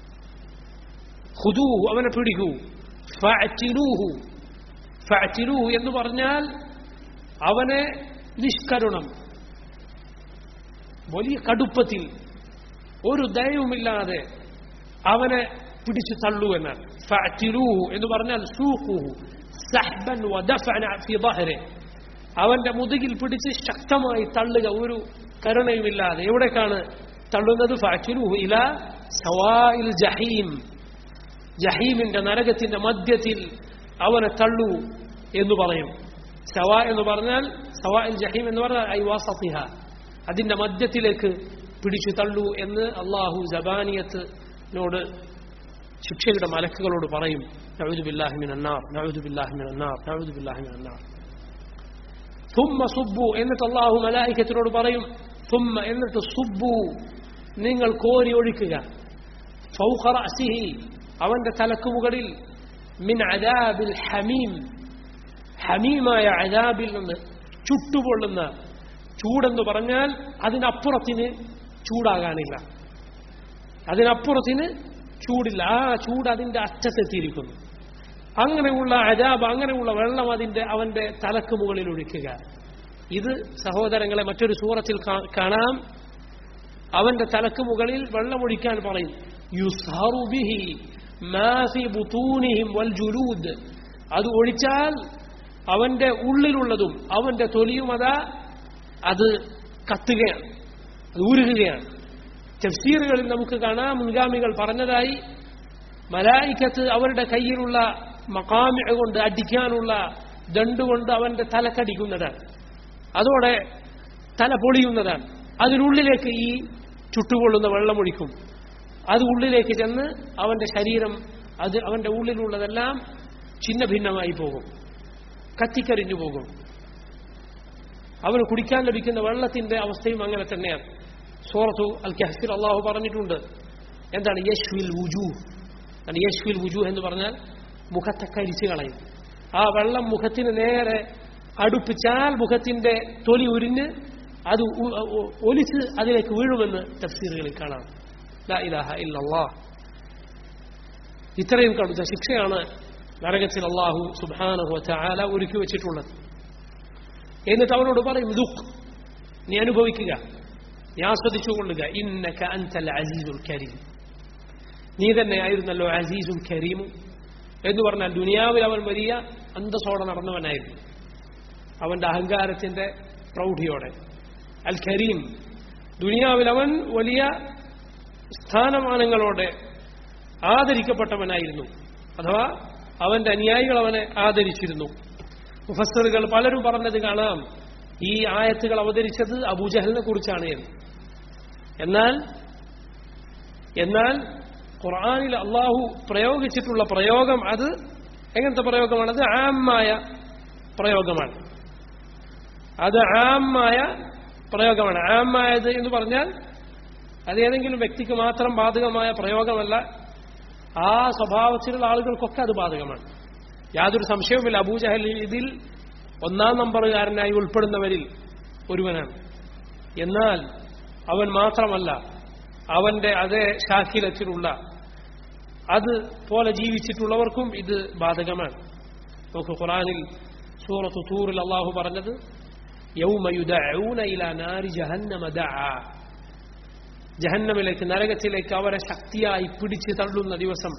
ഹുദൂഹു അവനെ പിടിക്കൂ ഫഅ്തിലൂഹു ഫഅ്തിലൂഹു എന്ന് പറഞ്ഞാൽ അവനെ നിഷ്കരുണം വലിയ കടുപ്പത്തിൽ ഒരു ദയവുമില്ലാതെ അവനെ പിടിച്ചു തള്ളൂ എന്നാണ് ഫഅ്തിലൂഹു എന്ന് പറഞ്ഞാൽ സൂഖുഹു സഹ്ബൻ വദഫഅന ഫി ظهره അവന്റെ മുതുകിൽ പിടിച്ച് ശക്തമായി തള്ളുക ഒരു കരുണയുമില്ലാതെ എവിടേക്കാണ് തള്ളുന്നത് ഫഅ്തിലൂഹു ഇല സവാഇൽ ജഹീം ജഹീമിന്റെ നരകത്തിന്റെ മധ്യത്തിൽ അവനെ തള്ളൂ എന്ന് പറയും സവ എന്ന് പറഞ്ഞാൽ സവാഇൽ ജഹീം എന്ന് പറഞ്ഞാൽ ഐ വാസത്തിഹ അതിന്റെ മധ്യത്തിലേക്ക് പിടിച്ചു തള്ളൂ എന്ന് അള്ളാഹു ജബാനിയത്തിനോട് ശിക്ഷയുടെ മലക്കുകളോട് പറയും നഅൂദു ബില്ലാഹി മിനൻ നാർ നഅൂദു ബില്ലാഹി മിനൻ നാർ നഅൂദു ബില്ലാഹി മിനൻ നാർ ثم സുബ്ബു എന്നിട്ട് അള്ളാഹു മലായിക്കത്തിനോട് പറയും ثم എന്നിട്ട് സുബ്ബു നിങ്ങൾ കോരി ഒഴിക്കുക ഫൗഖ റഅസിഹി അവന്റെ തലക്ക് മുകളിൽ മിൻ അദാബിൽ ഹമീം ഹമീമായ അദാബിൽ നിന്ന് ചുട്ടുപൊള്ളുന്ന ചൂടെന്ന് പറഞ്ഞാൽ അതിനപ്പുറത്തിന് ചൂടാകാനില്ല അതിനപ്പുറത്തിന് ചൂടില്ല ആ ചൂട് അതിന്റെ അറ്റത്തെത്തിയിരിക്കുന്നു അങ്ങനെയുള്ള അജാബ് അങ്ങനെയുള്ള വെള്ളം അതിന്റെ അവന്റെ തലക്ക് മുകളിൽ ഒഴിക്കുക ഇത് സഹോദരങ്ങളെ മറ്റൊരു സൂറത്തിൽ കാ- കാണാം അവന്റെ തലക്ക് മുകളിൽ വെള്ളമൊഴിക്കാൻ പറയും യുസ്ഹറു ബിഹി മാ ഫി ബുതൂനിഹിം വൽ ജുലൂദ് അത് ഒഴിച്ചാൽ അവന്റെ ഉള്ളിലുള്ളതും അവന്റെ തൊലിയും അതാ അത് കത്തുകയാണ് അത് ഉരുകുകയാണ് തഫ്സീറുകളിൽ നമുക്ക് കാണാം മുൻഗാമികൾ പറഞ്ഞതായി മലായിക്കത്ത് അവരുടെ കയ്യിലുള്ള മക്കാമി കൊണ്ട് അടിക്കാനുള്ള ദണ്ട് കൊണ്ട് അവന്റെ തലക്കടിക്കുന്നതാണ് അതോടെ തല പൊളിയുന്നതാണ് അതിനുള്ളിലേക്ക് ഈ ചുട്ടുകൊള്ളുന്ന വെള്ളമൊഴിക്കും അത് ഉള്ളിലേക്ക് ചെന്ന് അവന്റെ ശരീരം അത് അവന്റെ ഉള്ളിലുള്ളതെല്ലാം ഛിന്ന ഭിന്നമായി പോകും കത്തിക്കരിഞ്ഞു പോകും അവന് കുടിക്കാൻ ലഭിക്കുന്ന വെള്ളത്തിന്റെ അവസ്ഥയും അങ്ങനെ തന്നെയാണ് സൂറത്തു അൽ കഹ്ഫിൽ അള്ളാഹു പറഞ്ഞിട്ടുണ്ട് എന്താണ് യശ്വിൽ വുജു എന്താണ് യശ്വിൽ വുജു എന്ന് പറഞ്ഞാൽ മുഖത്തെ കരിച്ചു കളയും ആ വെള്ളം മുഖത്തിന് നേരെ അടുപ്പിച്ചാൽ മുഖത്തിന്റെ തൊലി ഉരിഞ്ഞ് അത് ഉ- ഉ- ഒലിച്ച് അതിലേക്ക് വീഴുമെന്ന് തഫ്സീറുകളിൽ കാണാം ലാ ഇലാഹ ഇല്ലല്ലാഹ് ഇത്രയും കടുത്ത ശിക്ഷയാണ് നരകത്തിൽ അള്ളാഹു സുബാനഹു ചാല ഒരുക്കി വെച്ചിട്ടുള്ളത് എന്നിട്ട് അവനോട് പറയും ദുഃഖ് നീ അനുഭവിക്കുക നീ ആസ്വദിച്ചുകൊള്ളുക ഇന്നക അൻതൽ അസീസുൽ കരീം നീ തന്നെയായിരുന്നല്ലോ അസീസും കരീമും എന്ന് പറഞ്ഞാൽ ദുനിയാവിൽ അവൻ വലിയ അന്തസ്സോടെ നടന്നവനായിരുന്നു അവന്റെ അഹങ്കാരത്തിന്റെ പ്രൗഢിയോടെ അൽ കരീം ദുനിയാവിൽ അവൻ വലിയ സ്ഥാനമാനങ്ങളോടെ ആദരിക്കപ്പെട്ടവനായിരുന്നു അഥവാ അവന്റെ അനുയായികൾ അവനെ ആദരിച്ചിരുന്നു മുഫസ്സറുകൾ പലരും പറഞ്ഞത് കാണാം ഈ ആയത്തുകൾ അവതരിച്ചത് അബൂജഹലിനെ കുറിച്ചാണ് എന്ന് എന്നാൽ എന്നാൽ ഖുർആാനിൽ അള്ളാഹു പ്രയോഗിച്ചിട്ടുള്ള പ്രയോഗം അത് എങ്ങനത്തെ പ്രയോഗമാണ് അത് ആമായ പ്രയോഗമാണ് അത് ആമായ പ്രയോഗമാണ് ആമായത് എന്ന് പറഞ്ഞാൽ അത് ഏതെങ്കിലും വ്യക്തിക്ക് മാത്രം ബാധകമായ പ്രയോഗമല്ല ആ സ്വഭാവത്തിലുള്ള ആളുകൾക്കൊക്കെ അത് ബാധകമാണ് യാതൊരു സംശയവുമില്ല അബൂജഹൽ ഇതിൽ ഒന്നാം നമ്പറുകാരനായി ഉൾപ്പെടുന്നവരിൽ ഒരുവനാണ് എന്നാൽ അവൻ മാത്രമല്ല അവന്റെ അതേ ശാഖിലത്തിലുള്ള അത് പോലെ ജീവിച്ചിട്ടുള്ളവർക്കും ഇത് ബാധകമാണ് നമുക്ക് ഖുറാനിൽ സൂറത്ത് തൂറിൽ അള്ളാഹു പറഞ്ഞത് يوم يدعون إلى نار جهنم دعا ജഹന്നമിലേക്ക് നരകത്തിലേക്ക് അവരെ ശക്തിയായി പിടിച്ചു തള്ളുന്ന ദിവസം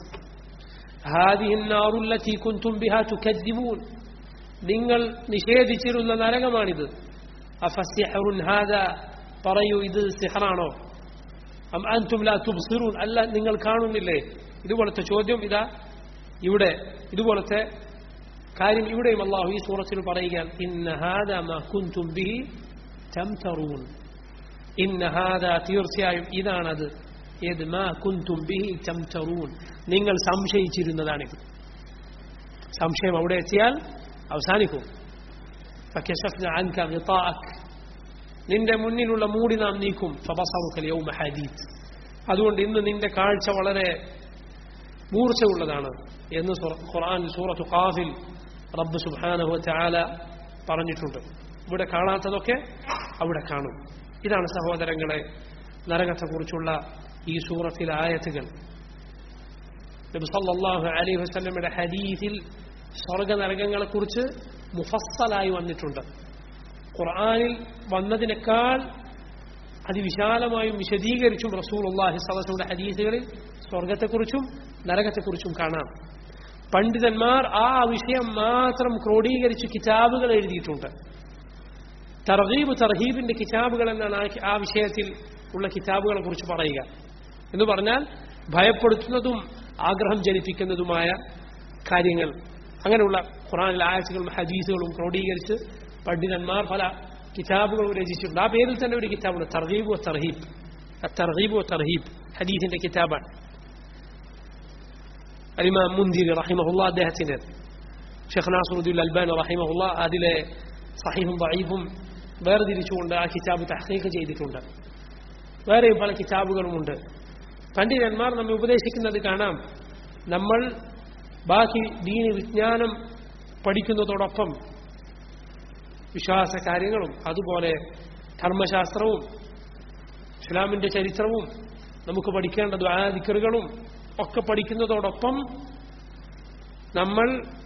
هذه النار التي كنتم بها تكذبون നിങ്ങൾ നിഷേധിച്ചിരുന്ന നരകമാണിത് അഫസിഹറുൻ ഹാദ പറയൂ ഇത് സിഹറാണോ അം അൻതും ലാ തുബ്സിറൂൻ അല്ല നിങ്ങൾ കാണുന്നില്ലേ ഇതുപോലത്തെ ചോദ്യം ഇതാ ഇവിടെ ഇതുപോലത്തെ കാര്യം ഇവിടെയും അള്ളാഹു ഈ സൂറത്തിൽ പറയുകയാണ് ഇന്ന ഹാദ മാ കുന്തും ബിഹി തംതറൂൻ ഇന്ന ഹാദ തീർച്ചയായും ഇതാണത് ഏത് മാ കുന്തും ബിഹി തംതറൂൻ നിങ്ങൾ സംശയിച്ചിരുന്നതാണിത് സംശയം അവിടെ എത്തിയാൽ അവസാനിക്കും فكشفنا عنك غطاءك നിന്റെ മുന്നിലുള്ള മൂടി നാം നീക്കും ഫബസറുക്കൽ യൗമ ഹദീദ് അതുകൊണ്ട് ഇന്ന് നിന്റെ കാഴ്ച വളരെ മൂർച്ചയുള്ളതാണ് എന്ന് സുറ- ഖുർആൻ സൂറത്ത് ഖാഫിൽ റബ്ബ് സുബ്ഹാനഹു വതആല പറഞ്ഞിട്ടുണ്ട് ഇവിടെ കാണാത്തതൊക്കെ അവിടെ കാണും ഇതാണ് സഹോദരങ്ങളെ നരകത്തെക്കുറിച്ചുള്ള ഈ സൂറത്തിലെ ആയത്തുകൾ നബി സല്ലല്ലാഹു അലൈഹി വസല്ലമയുടെ ഹദീസിൽ സ്വർഗ നരകങ്ങളെക്കുറിച്ച് മുഫസ്സലായി വന്നിട്ടുണ്ട് ഖുർആനിൽ വന്നതിനേക്കാൾ അതിവിശാലമായും വിശദീകരിച്ചും റസൂൽ അള്ളാഹി സദസ്സുടെ ഹദീസുകളിൽ സ്വർഗത്തെക്കുറിച്ചും നരകത്തെക്കുറിച്ചും കാണാം പണ്ഡിതന്മാർ ആ വിഷയം മാത്രം ക്രോഡീകരിച്ച് കിതാബുകൾ എഴുതിയിട്ടുണ്ട് തർഹീബ് തർഹീബിന്റെ കിതാബുകൾ എന്നാണ് ആ- ആ വിഷയത്തിൽ ഉള്ള കിതാബുകളെ കുറിച്ച് പറയുക എന്ന് പറഞ്ഞാൽ ഭയപ്പെടുത്തുന്നതും ആഗ്രഹം ജനിപ്പിക്കുന്നതുമായ കാര്യങ്ങൾ അങ്ങനെയുള്ള ഖുറാനിലെ ആയത്തുകളും ഹദീസുകളും ക്രോഡീകരിച്ച് പണ്ഡിതന്മാർ പല കിതാബുകളും രചിച്ചിട്ടുണ്ട് ആ പേരിൽ തന്നെ ഒരു കിതാബുണ്ട് തർഹീബ് തർഹീബ് തർഹീബ് തർഹീബ് ഹദീസിന്റെ കിതാബാണ് അലിമാം മുന്തിരി റഹിമഹുല്ല അദ്ദേഹത്തിന്റെ ഷെഖ് നാസറുദ്ദീൻ അൽബാൻ റഹിമഹുല്ല അതിലെ സഹീഹും വൈബും വേർതിരിച്ചുകൊണ്ട് ആ കിതാബ് തഹ്ഖീഖ് ചെയ്തിട്ടുണ്ട് വേറെയും പല കിതാബുകളുമുണ്ട് പണ്ഡിതന്മാർ നമ്മെ ഉപദേശിക്കുന്നത് കാണാം നമ്മൾ ബാക്കി ദീനി വിജ്ഞാനം പഠിക്കുന്നതോടൊപ്പം വിശ്വാസ കാര്യങ്ങളും അതുപോലെ ധർമ്മശാസ്ത്രവും ഇസ്ലാമിന്റെ ചരിത്രവും നമുക്ക് പഠിക്കേണ്ട ദ്വാദിക്കറുകളും ഒക്കെ പഠിക്കുന്നതോടൊപ്പം നമ്മൾ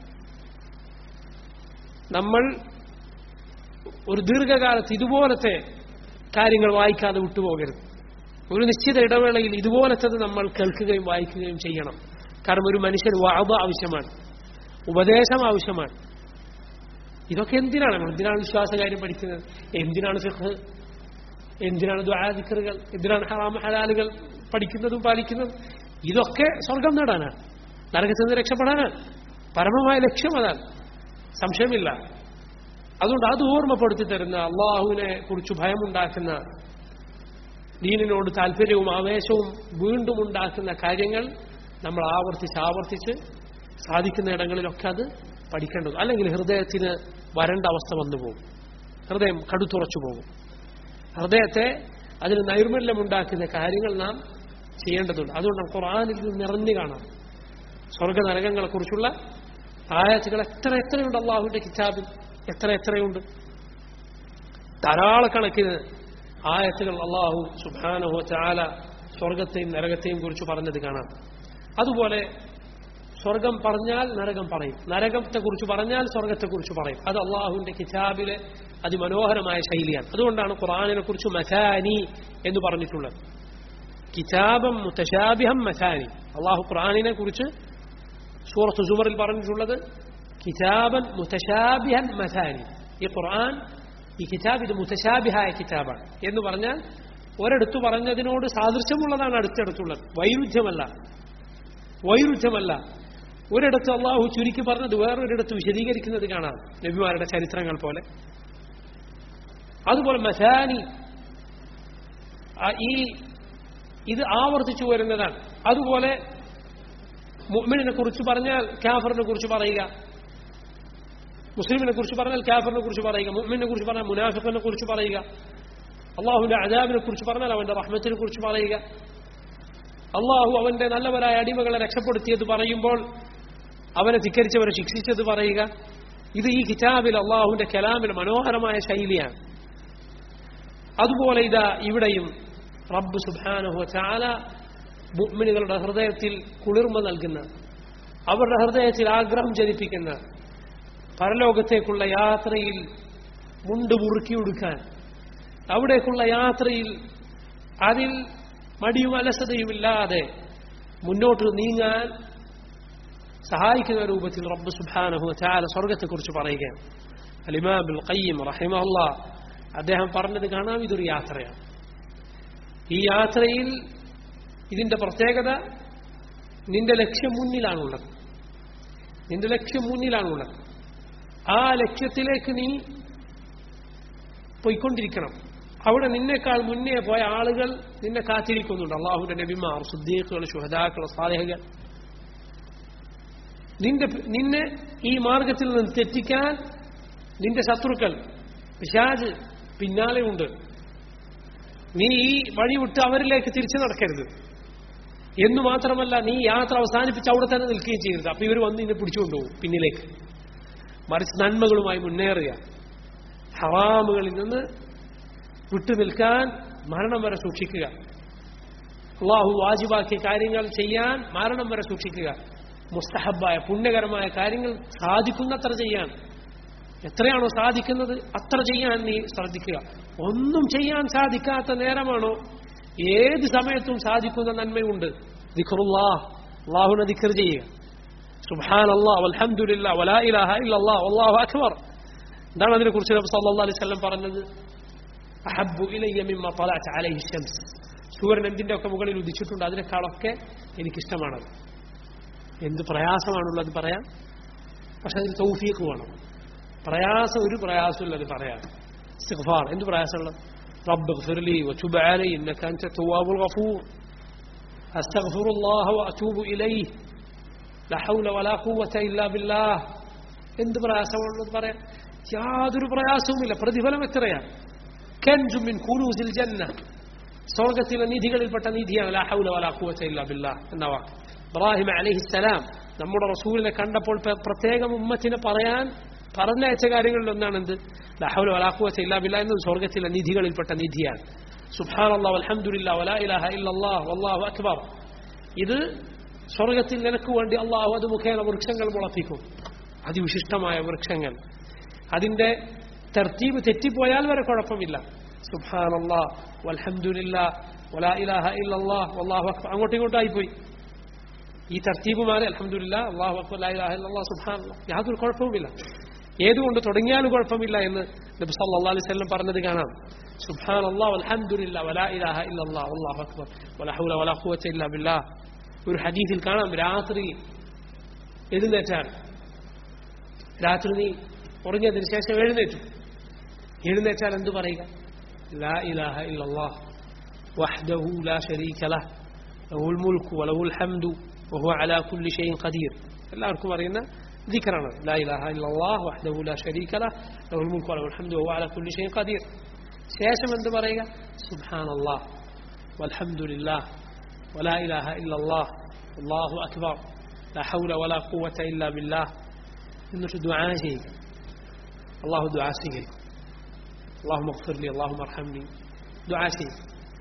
നമ്മൾ ഒരു ദീർഘകാലത്ത് ഇതുപോലത്തെ കാര്യങ്ങൾ വായിക്കാതെ വിട്ടുപോകരുത് ഒരു നിശ്ചിത ഇടവേളയിൽ ഇതുപോലത്തത് നമ്മൾ കേൾക്കുകയും വായിക്കുകയും ചെയ്യണം കാരണം ഒരു മനുഷ്യന് വാബ ആവശ്യമാണ് ഉപദേശം ആവശ്യമാണ് ഇതൊക്കെ എന്തിനാണ് നമ്മൾ എന്തിനാണ് വിശ്വാസകാര്യം പഠിക്കുന്നത് എന്തിനാണ് ഫിഖ് എന്തിനാണ് ദ്വാദിക്കറുകൾ എന്തിനാണ് ഹറാം ഹലാലുകൾ പഠിക്കുന്നതും പാലിക്കുന്നതും ഇതൊക്കെ സ്വർഗം നേടാനാണ് നരകത്തിൽ നിന്ന് രക്ഷപ്പെടാനാണ് പരമമായ ലക്ഷ്യം അതാണ് സംശയമില്ല അതുകൊണ്ട് അത് ഓർമ്മപ്പെടുത്തി തരുന്ന അള്ളാഹുവിനെ കുറിച്ച് ഭയമുണ്ടാക്കുന്ന ദീനിനോട് താല്പര്യവും ആവേശവും വീണ്ടും ഉണ്ടാക്കുന്ന കാര്യങ്ങൾ നമ്മൾ ആവർത്തിച്ച് ആവർത്തിച്ച് സാധിക്കുന്ന ഇടങ്ങളിലൊക്കെ അത് പഠിക്കേണ്ടത് അല്ലെങ്കിൽ ഹൃദയത്തിന് വരണ്ട അവസ്ഥ വന്നു പോകും ഹൃദയം കടുത്തുറച്ചു പോകും ഹൃദയത്തെ അതിന് നൈർമല്യമുണ്ടാക്കുന്ന കാര്യങ്ങൾ നാം ചെയ്യേണ്ടതുണ്ട് അതുകൊണ്ട് ഖുർആാനിൽ ഇത് നിറഞ്ഞു കാണാം സ്വർഗ നരകങ്ങളെക്കുറിച്ചുള്ള ആയത്തുകൾ എത്ര എത്രയുണ്ട് അള്ളാഹുവിന്റെ കിതാബിൽ എത്ര എത്രയുണ്ട് ധാരാളക്കണക്കിന് ആയത്തുകൾ അള്ളാഹു സുബാനഹു ചാല സ്വർഗത്തെയും നരകത്തെയും കുറിച്ച് പറഞ്ഞത് കാണാം അതുപോലെ സ്വർഗം പറഞ്ഞാൽ നരകം പറയും നരകത്തെ കുറിച്ച് പറഞ്ഞാൽ സ്വർഗത്തെ കുറിച്ച് പറയും അത് അള്ളാഹുവിന്റെ കിതാബിലെ അതിമനോഹരമായ ശൈലിയാണ് അതുകൊണ്ടാണ് ഖുറാനിനെ കുറിച്ച് മസാനി എന്ന് പറഞ്ഞിട്ടുള്ളത് കിതാബം മുത്തശാബിഹം മസാനി അള്ളാഹു ഖുറാനിനെ കുറിച്ച് സൂറത്ത് സുമറിൽ പറഞ്ഞിട്ടുള്ളത് കിതാബൻ മുത്തശാബിഹൻ മസാനി ഈ ഖുർആൻ ഈ കിതാബ് ഇത് മുത്തശാബിഹായ കിതാബാണ് എന്ന് പറഞ്ഞാൽ ഒരിടത്ത് പറഞ്ഞതിനോട് സാദൃശ്യമുള്ളതാണ് അടുത്തടുത്തുള്ളത് വൈരുദ്ധ്യമല്ല വൈരുദ്ധ്യമല്ല ഒരിടത്ത് അള്ളാഹു ചുരുക്കി പറഞ്ഞത് വേറൊരിടത്ത് വിശദീകരിക്കുന്നത് കാണാം നബിമാരുടെ ചരിത്രങ്ങൾ പോലെ അതുപോലെ മസാനി ആ ഈ ഇത് ആവർത്തിച്ചു വരുന്നതാണ് അതുപോലെ മുഅ്മിനിനെ കുറിച്ച് പറഞ്ഞാൽ കാഫറിനെ കുറിച്ച് പറയുക മുസ്ലിമിനെ കുറിച്ച് പറഞ്ഞാൽ കാഫറിനെ കുറിച്ച് പറയുക മുഅ്മിനെ കുറിച്ച് പറഞ്ഞാൽ മുനാഫിഖിനെ കുറിച്ച് പറയുക അള്ളാഹുവിന്റെ അജാബിനെ കുറിച്ച് പറഞ്ഞാൽ അവന്റെ റഹ്മത്തിനെ കുറിച്ച് പറയുക അള്ളാഹു അവന്റെ നല്ലവരായ അടിമകളെ രക്ഷപ്പെടുത്തിയത് പറയുമ്പോൾ അവനെ ധിക്കരിച്ചവരെ ശിക്ഷിച്ചത് പറയുക ഇത് ഈ കിതാബിൽ അള്ളാഹുവിന്റെ കലാമിൽ മനോഹരമായ ശൈലിയാണ് അതുപോലെ ഇതാ ഇവിടെയും റബ്ബ് സുബാനഹു ചാല മുഅ്മിനുകളുടെ ഹൃദയത്തിൽ കുളിർമ നൽകുന്ന അവരുടെ ഹൃദയത്തിൽ ആഗ്രഹം ജനിപ്പിക്കുന്ന പരലോകത്തേക്കുള്ള യാത്രയിൽ മുണ്ട് മുറുക്കിയെടുക്കാൻ അവിടേക്കുള്ള യാത്രയിൽ അതിൽ മടിയും അലസതയുമില്ലാതെ മുന്നോട്ട് നീങ്ങാൻ സഹായിക്കുന്ന രൂപത്തിൽ റബ്ബ് സുബാനഹു ചാല സ്വർഗത്തെക്കുറിച്ച് പറയുകയാണ് അലിമാബുൽ ഖയ്യം റഹിമല്ല അദ്ദേഹം പറഞ്ഞത് കാണാം ഇതൊരു യാത്രയാണ് ഈ യാത്രയിൽ ഇതിന്റെ പ്രത്യേകത നിന്റെ ലക്ഷ്യം മുന്നിലാണുള്ളത് നിന്റെ ലക്ഷ്യം മുന്നിലാണുള്ളത് ആ ലക്ഷ്യത്തിലേക്ക് നീ പോയിക്കൊണ്ടിരിക്കണം അവിടെ നിന്നേക്കാൾ മുന്നേ പോയ ആളുകൾ നിന്നെ കാത്തിരിക്കുന്നുണ്ട് അള്ളാഹുന്റെ നബിമാർ സുദ്ദീഖുകൾ ശുഹദാക്കൾ സാലേഹകൾ നിന്റെ നിന്നെ ഈ മാർഗത്തിൽ നിന്ന് തെറ്റിക്കാൻ നിന്റെ ശത്രുക്കൾ പിശാജ് പിന്നാലെ ഉണ്ട് നീ ഈ വഴി വിട്ട് അവരിലേക്ക് തിരിച്ചു നടക്കരുത് എന്നു മാത്രമല്ല നീ യാത്ര അവസാനിപ്പിച്ച് അവിടെ തന്നെ നിൽക്കുകയും ചെയ്യരുത് അപ്പൊ ഇവർ വന്ന് നിന്നെ പിടിച്ചുകൊണ്ടുപോകും പിന്നിലേക്ക് മറിച്ച് നന്മകളുമായി മുന്നേറുക ഹറാമുകളിൽ നിന്ന് വിട്ടു നിൽക്കാൻ മരണം വരെ സൂക്ഷിക്കുക അള്ളാഹു വാജിബാക്കിയ കാര്യങ്ങൾ ചെയ്യാൻ മരണം വരെ സൂക്ഷിക്കുക മുസ്തഹബായ പുണ്യകരമായ കാര്യങ്ങൾ സാധിക്കുന്നത്ര ചെയ്യാൻ എത്രയാണോ സാധിക്കുന്നത് അത്ര ചെയ്യാൻ നീ ശ്രദ്ധിക്കുക ഒന്നും ചെയ്യാൻ സാധിക്കാത്ത നേരമാണോ ഏത് സമയത്തും സാധിക്കുന്ന നന്മയുണ്ട് ദിഖറുല്ലാ അള്ളാഹുനെ ദിഖർ ചെയ്യുക സുബ്ഹാൻ അള്ളാഹ് അൽഹംദുലില്ലാ വലാ ഇലാഹ ഇല്ലല്ലാഹ് വല്ലാഹു അക്ബർ എന്താണ് അതിനെ കുറിച്ച് നബി സല്ലല്ലാഹു അലൈഹി വസല്ലം പറഞ്ഞത് അഹബ്ബു ഇലയ്യ മിമ്മ തലഅത് അലൈഹി ശംസ് സൂര്യൻ എന്തിന്റെ ഒക്കെ മുകളിൽ ഉദിച്ചിട്ടുണ്ട് അതിനേക്കാളൊക്കെ എനിക്കിഷ്ടമാണത് എന്ത് പ്രയാസമാണുള്ളത് പറയാൻ പക്ഷെ അതിന് തൗഫീഖ് വേണം പ്രയാസം ഒരു പ്രയാസമില്ല അത് പറയാൻ ഇസ്തിഗ്ഫാർ എന്ത് പ്രയാസമുള്ളത് رب اغفر لي وتب علي انك انت التواب الغفور استغفر الله واتوب اليه لا حول ولا قوه الا بالله എന്ത് പ്രയാസമുള്ളത് പറയാം യാതൊരു പ്രയാസവുമില്ല പ്രതിഫലം എത്രയാണ് കെൻജുമിൻ കുനൂസിൽ ജന്ന സ്വർഗത്തിലെ നിധികളിൽപ്പെട്ട നിധിയാണ് ലാ ഹൗല വലാ ഖുവത ഇല്ലാ ബില്ലാഹ് എന്ന വാക്ക് ഇബ്രാഹിം അലൈഹിസ്സലാം നമ്മുടെ റസൂലിനെ കണ്ടപ്പോൾ പ്ര- പ്രത്യേകം ഉമ്മത്തിനെ പറയാൻ പറഞ്ഞയച്ച കാര്യങ്ങളിൽ ഒന്നാണ് എന്ത് ലാ ഹൗല വലാ ഖുവത ഇല്ലാ ബില്ലാഹ് എന്നത് സ്വർഗത്തിലെ നിധികളിൽപ്പെട്ട നിധിയാണ് സുബ്ഹാനല്ലാഹ് വൽഹംദുലില്ലാഹ് വലാ ഇലാഹ ഇല്ലല്ലാഹ് വല്ലാഹു അക്ബർ ഇത് സ്വർഗത്തിൽ നിനക്ക് വേണ്ടി അള്ളാഹു അത് മുഖേന വൃക്ഷങ്ങൾ മുളപ്പിക്കും അതിവിശിഷ്ടമായ വൃക്ഷങ്ങൾ അതിന്റെ തർത്തീബ് തെറ്റിപ്പോയാൽ വരെ കുഴപ്പമില്ല സുബ്ഹാനല്ലാ വൽഹംദുലില്ലാ വലാ ഇലാഹ ഇല്ലല്ലാ വല്ലാഹു അക്ബർ അങ്ങോട്ടും ഇങ്ങോട്ടും ആയിപ്പോയി ഈ തർത്തീബ് മാറി അൽഹംദുലില്ലാ അല്ലാഹു അക്ബർ ലാ ഇലാഹ ഇല്ലല്ലാ സുബ്ഹാനല്ലാ യാതൊരു കുഴപ്പവുമില്ല ഏതുകൊണ്ട് തുടങ്ങിയാലും കുഴപ്പമില്ല എന്ന് നബി സല്ലല്ലാഹു അലൈഹി വസല്ലം പറഞ്ഞത് കാണാം സുബ്ഹാനല്ലാ വൽഹംദുലില്ലാ വലാ ഇലാഹ ഇല്ലല്ലാ വല്ലാഹു അക്ബർ വലാ ഹൗല വലാ ഖുവത ഇല്ലാ ബില്ലാഹ് ഒരു ഹദീസിൽ കാണാം രാത്രി എഴുന്നേറ്റാൽ രാത്രി നീ ഉറങ്ങിയതിനു ശേഷം എഴുന്നേറ്റു എഴുന്നേറ്റാൽ എന്തു പറയുക ലാ ഇലാഹ ഇല്ലല്ലാഹ് വഹ്ദഹു ലാ ശരീക ലഹ് ലഹുൽ മുൽക്കു വലഹുൽ ഹംദു വഹുവ അലാ കുല്ലി ഷൈഇൻ ഖദീർ എല്ലാവർക്കും അറിയുന്ന ذكرنا لا إله إلا الله وحده لا شريك له له الملك وله الحمد وهو على كل شيء قدير ശേഷം എന്ത് പറയുക സുബ്ഹാൻ അല്ലാഹ് വൽഹംദുലില്ലാഹ് ولا إله إلا الله الله أكبر لا حول ولا قوة إلا بالله എന്നിട്ട് ദുആ ചെയ്യുക അള്ളാഹു ദുആ സ്വീകരിക്കും അള്ളാഹു മഗ്ഫിർലി അള്ളാഹു മർഹംനി ദുആ ചെയ്യും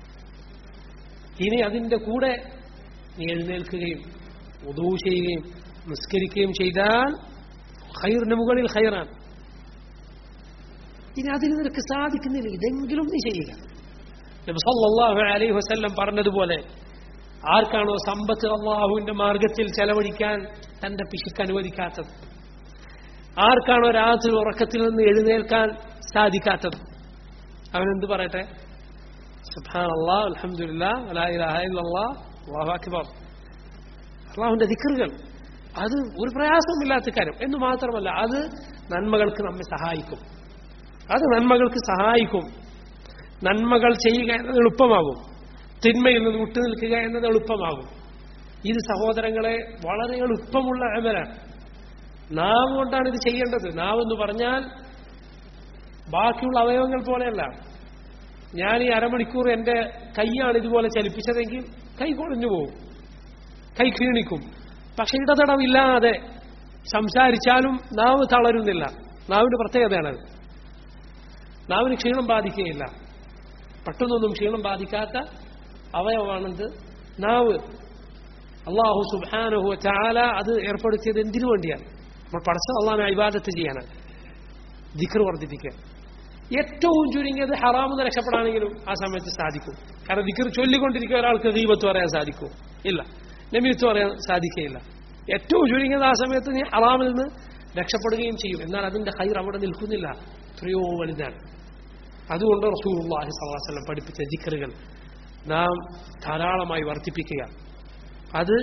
ഇനി അതിന്റെ കൂടെ നീ എഴുന്നേൽക്കുകയും ഉദൂ ചെയ്യുകയും നിസ്കരിക്കുകയും ചെയ്താൽ ഖൈറിന് മുകളിൽ ഖൈറാണ് ഇനി അതിന് നിനക്ക് സാധിക്കുന്നില്ല ഇതെങ്കിലും നീ ചെയ്യുക നബി സല്ലല്ലാഹു അലൈഹി വസല്ലം പറഞ്ഞതുപോലെ ആർക്കാണോ സമ്പത്ത് അള്ളാഹുവിന്റെ മാർഗത്തിൽ ചെലവഴിക്കാൻ തന്റെ പിശുക്ക് അനുവദിക്കാത്തത് ആർക്കാണോ രാത്രി ഉറക്കത്തിൽ നിന്ന് എഴുന്നേൽക്കാൻ സാധിക്കാത്തത് അവനെന്ത് പറയട്ടെ സുബ്ഹാൻ അള്ളാഹ് അൽഹംദുലില്ലാ വലാ ഇലാഹ ഇല്ലല്ലാഹ് അല്ലാഹു അക്ബർ അള്ളാഹുവിന്റെ ദിക്റുകൾ അത് ഒരു പ്രയാസമില്ലാത്ത കാര്യം എന്ന് മാത്രമല്ല അത് നന്മകൾക്ക് നമ്മെ സഹായിക്കും അത് നന്മകൾക്ക് സഹായിക്കും നന്മകൾ ചെയ്യുക എന്നത് എളുപ്പമാകും തിന്മയിൽ നിന്ന് വിട്ടു നിൽക്കുക എന്നത് എളുപ്പമാകും ഇത് സഹോദരങ്ങളെ വളരെ എളുപ്പമുള്ള അമലാണ് നാവ് കൊണ്ടാണ് ഇത് ചെയ്യേണ്ടത് നാവ് എന്ന് പറഞ്ഞാൽ ബാക്കിയുള്ള അവയവങ്ങൾ പോലെയല്ല ഞാൻ ഈ അരമണിക്കൂർ എന്റെ കൈയാണ് ഇതുപോലെ ചലിപ്പിച്ചതെങ്കിൽ കൈ കുഴഞ്ഞു പോകും കൈ ക്ഷീണിക്കും പക്ഷെ ഇടതടവില്ലാതെ സംസാരിച്ചാലും നാവ് തളരുന്നില്ല നാവിന്റെ പ്രത്യേകതയാണത് നാവിന് ക്ഷീണം ബാധിക്കുകയില്ല പെട്ടെന്നൊന്നും ക്ഷീണം ബാധിക്കാത്ത അവയവമാണത് നാവ് അള്ളാഹു സുബാനഹു ചാല അത് ഏർപ്പെടുത്തിയത് എന്തിനു വേണ്ടിയാണ് നമ്മൾ പടച്ച അള്ളാഹിനെ അഭിവാദത്ത് ചെയ്യാനാണ് ദിക്ർ വർദ്ധിപ്പിക്കുക ഏറ്റവും ചുരുങ്ങിയത് ഹറാമെന്ന് രക്ഷപ്പെടാനെങ്കിലും ആ സമയത്ത് സാധിക്കും കാരണം ദിക്ർ ചൊല്ലിക്കൊണ്ടിരിക്കുക ഒരാൾക്ക് ദീപത്ത് പറയാൻ സാധിക്കും ഇല്ല നമീത്ത് പറയാൻ സാധിക്കുകയില്ല ഏറ്റവും ചുരുങ്ങിയത് ആ സമയത്ത് നീ ഹറാമിൽ നിന്ന് രക്ഷപ്പെടുകയും ചെയ്യും എന്നാൽ അതിന്റെ ഹൈർ അവിടെ നിൽക്കുന്നില്ല എത്രയോ വലുതാണ് അതുകൊണ്ട് റസൂലുള്ളാഹി സ്വല്ലല്ലാഹു അലൈഹി വസല്ലം പഠിപ്പിച്ച ദിക്റുകൾ നാം ധാരാളമായി വർദ്ധിപ്പിക്കുക അത്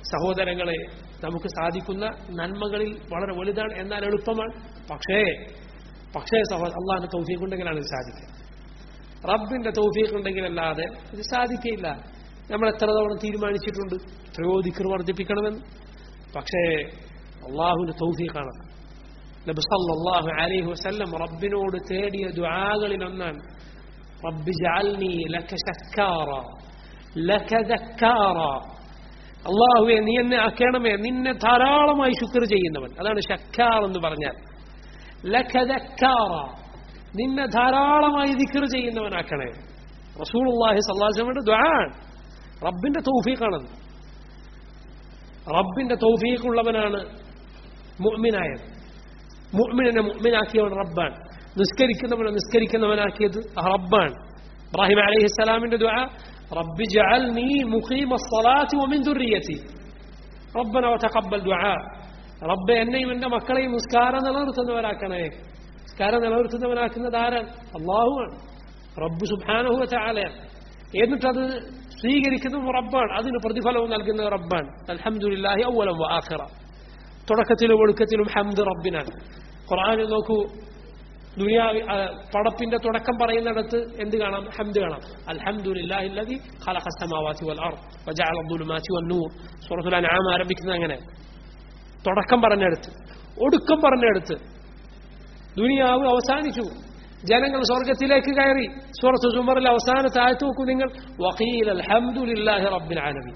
സഹോദരങ്ങളെ നമുക്ക് സാധിക്കുന്ന നന്മകളിൽ വളരെ വലുതാണ് എന്നാൽ എളുപ്പമാണ് പക്ഷേ പക്ഷേ സഹോ അള്ളാഹിന്റെ തൗഫീഖ് ഉണ്ടെങ്കിലാണ് ഇത് സാധിക്കുക റബ്ബിന്റെ തൗഫീഖ് ഉണ്ടെങ്കിലല്ലാതെ ഇത് സാധിക്കില്ല നമ്മൾ എത്ര തവണ തീരുമാനിച്ചിട്ടുണ്ട് എത്രയോ ദിക്കർ വർദ്ധിപ്പിക്കണമെന്ന് പക്ഷേ അള്ളാഹുവിന്റെ തൗഫീഖാണ് നബി സല്ലല്ലാഹു അലൈഹി വസല്ലം റബ്ബിനോട് തേടിയ ദുആകളിൽ ഒന്നാണ് റബ്ബി ജഅൽനി ലക ശക്കാറ ലക ദക്കാറ അള്ളാഹുവെ നീ എന്നെ ആക്കണമേ നിന്നെ ധാരാളമായി ശുക്ർ ചെയ്യുന്നവൻ അതാണ് ഷക്കാർ എന്ന് പറഞ്ഞാൽ ലക ദക്കാറ നിന്നെ ധാരാളമായി ദിക്ർ ചെയ്യുന്നവനാക്കണേ റസൂലുള്ളാഹി സ്വല്ലല്ലാഹു അലൈഹി വസല്ലമയുടെ ദുആ റബ്ബിന്റെ തൗഫീഖാണത് റബ്ബിന്റെ തൗഫീഖുള്ളവനാണ് മുഅ്മിനായത് മുഅ്മിനെ മുഅ്മിനാക്കിയവൻ റബ്ബാണ് നിസ്കരിക്കുന്നവനെ നിസ്കരിക്കുന്നവനാക്കിയത് റബ്ബാണ് ഇബ്രാഹിം അലൈഹിസ്സലാമിന്റെ ദുആ റബ്ബി ജഅൽനി മുഖീമ الصلاة ومن ذريتي ربنا وتقبل دعاء റബ്ബെ എന്നെയും എന്റെ മക്കളെയും നിസ്കാരം നിലനിർത്തുന്നവരാക്കണേ നിസ്കാരം നിലനിർത്തുന്നവനാക്കുന്നത് ആരാണ് അള്ളാഹുവാണ് റബ്ബ് സുബ്ഹാനഹു വതആലയാണ് എന്നിട്ടത് സ്വീകരിക്കുന്നതും റബ്ബാണ് അതിന് പ്രതിഫലവും നൽകുന്നത് റബ്ബാണ് അൽഹംദുലില്ലാഹി അവലം വആഖിറ തുടക്കത്തിലും ഒടുക്കത്തിലും ഹംദ് റബ്ബിനാണ് ഖുർആനിൽ നോക്കൂ ദുനിയാ പടപ്പിന്റെ തുടക്കം പറയുന്നിടത്ത് എന്ത് കാണാം ഹംദ് കാണാം അൽഹംദുലില്ലാഹി അല്ലദി ഖലഖ അസ്സമാവാതി വൽ അർദ് വജഅല അദ്ദുലുമാതി വൻ നൂർ സൂറത്തുൽ അൻആം ആരംഭിക്കുന്നത് അങ്ങനെ തുടക്കം പറഞ്ഞെടുത്ത് ഒടുക്കം പറഞ്ഞെടുത്ത് ദുനിയാവ് അവസാനിച്ചു ജനങ്ങൾ സ്വർഗത്തിലേക്ക് കയറി സൂറത്ത് സുമറിൽ അവസാനത്തെ ആയത്ത് നോക്കൂ നിങ്ങൾ വഖീൽ അൽഹംദുലില്ലാഹി റബ്ബിൽ ആലമീൻ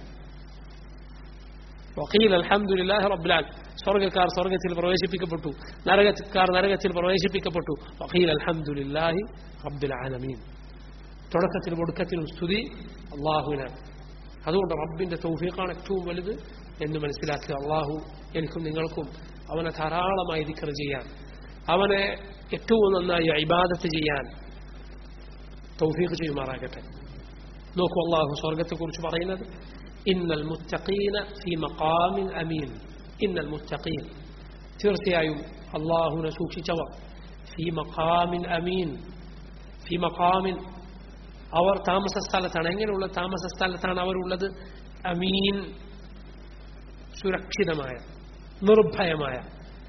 വഖീൽ അൽഹംദുലില്ലാഹി റബ്ബിൽ ആലമീൻ സ്വർഗക്കാർ സ്വർഗത്തിൽ പ്രവേശിപ്പിക്കപ്പെട്ടു നരകക്കാർ നരകത്തിൽ പ്രവേശിപ്പിക്കപ്പെട്ടു വഖീൽ അൽഹംദുലില്ലാഹി റബ്ബിൽ ആലമീൻ തുടക്കത്തിലും ഒടുക്കത്തിലും സ്തുതി അള്ളാഹുവിനാണ് അതുകൊണ്ട് റബ്ബിന്റെ തൗഫീഖാണ് ഏറ്റവും വലുത് എന്ന് മനസ്സിലാക്കുക അള്ളാഹു എനിക്കും നിങ്ങൾക്കും അവനെ ധാരാളമായി ദിക്കർ ചെയ്യാൻ അവനെ ഏറ്റവും നന്നായി ഇബാദത്ത് ചെയ്യാൻ തൗഫീഖ് ചെയ്യുമാറാകട്ടെ നോക്കൂ അള്ളാഹു സ്വർഗത്തെക്കുറിച്ച് പറയുന്നത് ഇന്നൽ മുത്തഖീന ഫി മഖാമിൻ അമീൻ ഇന്നൽ മുത്തഖീൻ തീർച്ചയായും അള്ളാഹുവിനെ സൂക്ഷിച്ചവർ ഫി മഖാമിൻ അമീൻ ഫി മഖാമിൻ അവർ താമസ സ്ഥലത്താണ് എങ്ങനെയുള്ള താമസ സ്ഥലത്താണ് അവരുള്ളത് അമീൻ സുരക്ഷിതമായ നിർഭയമായ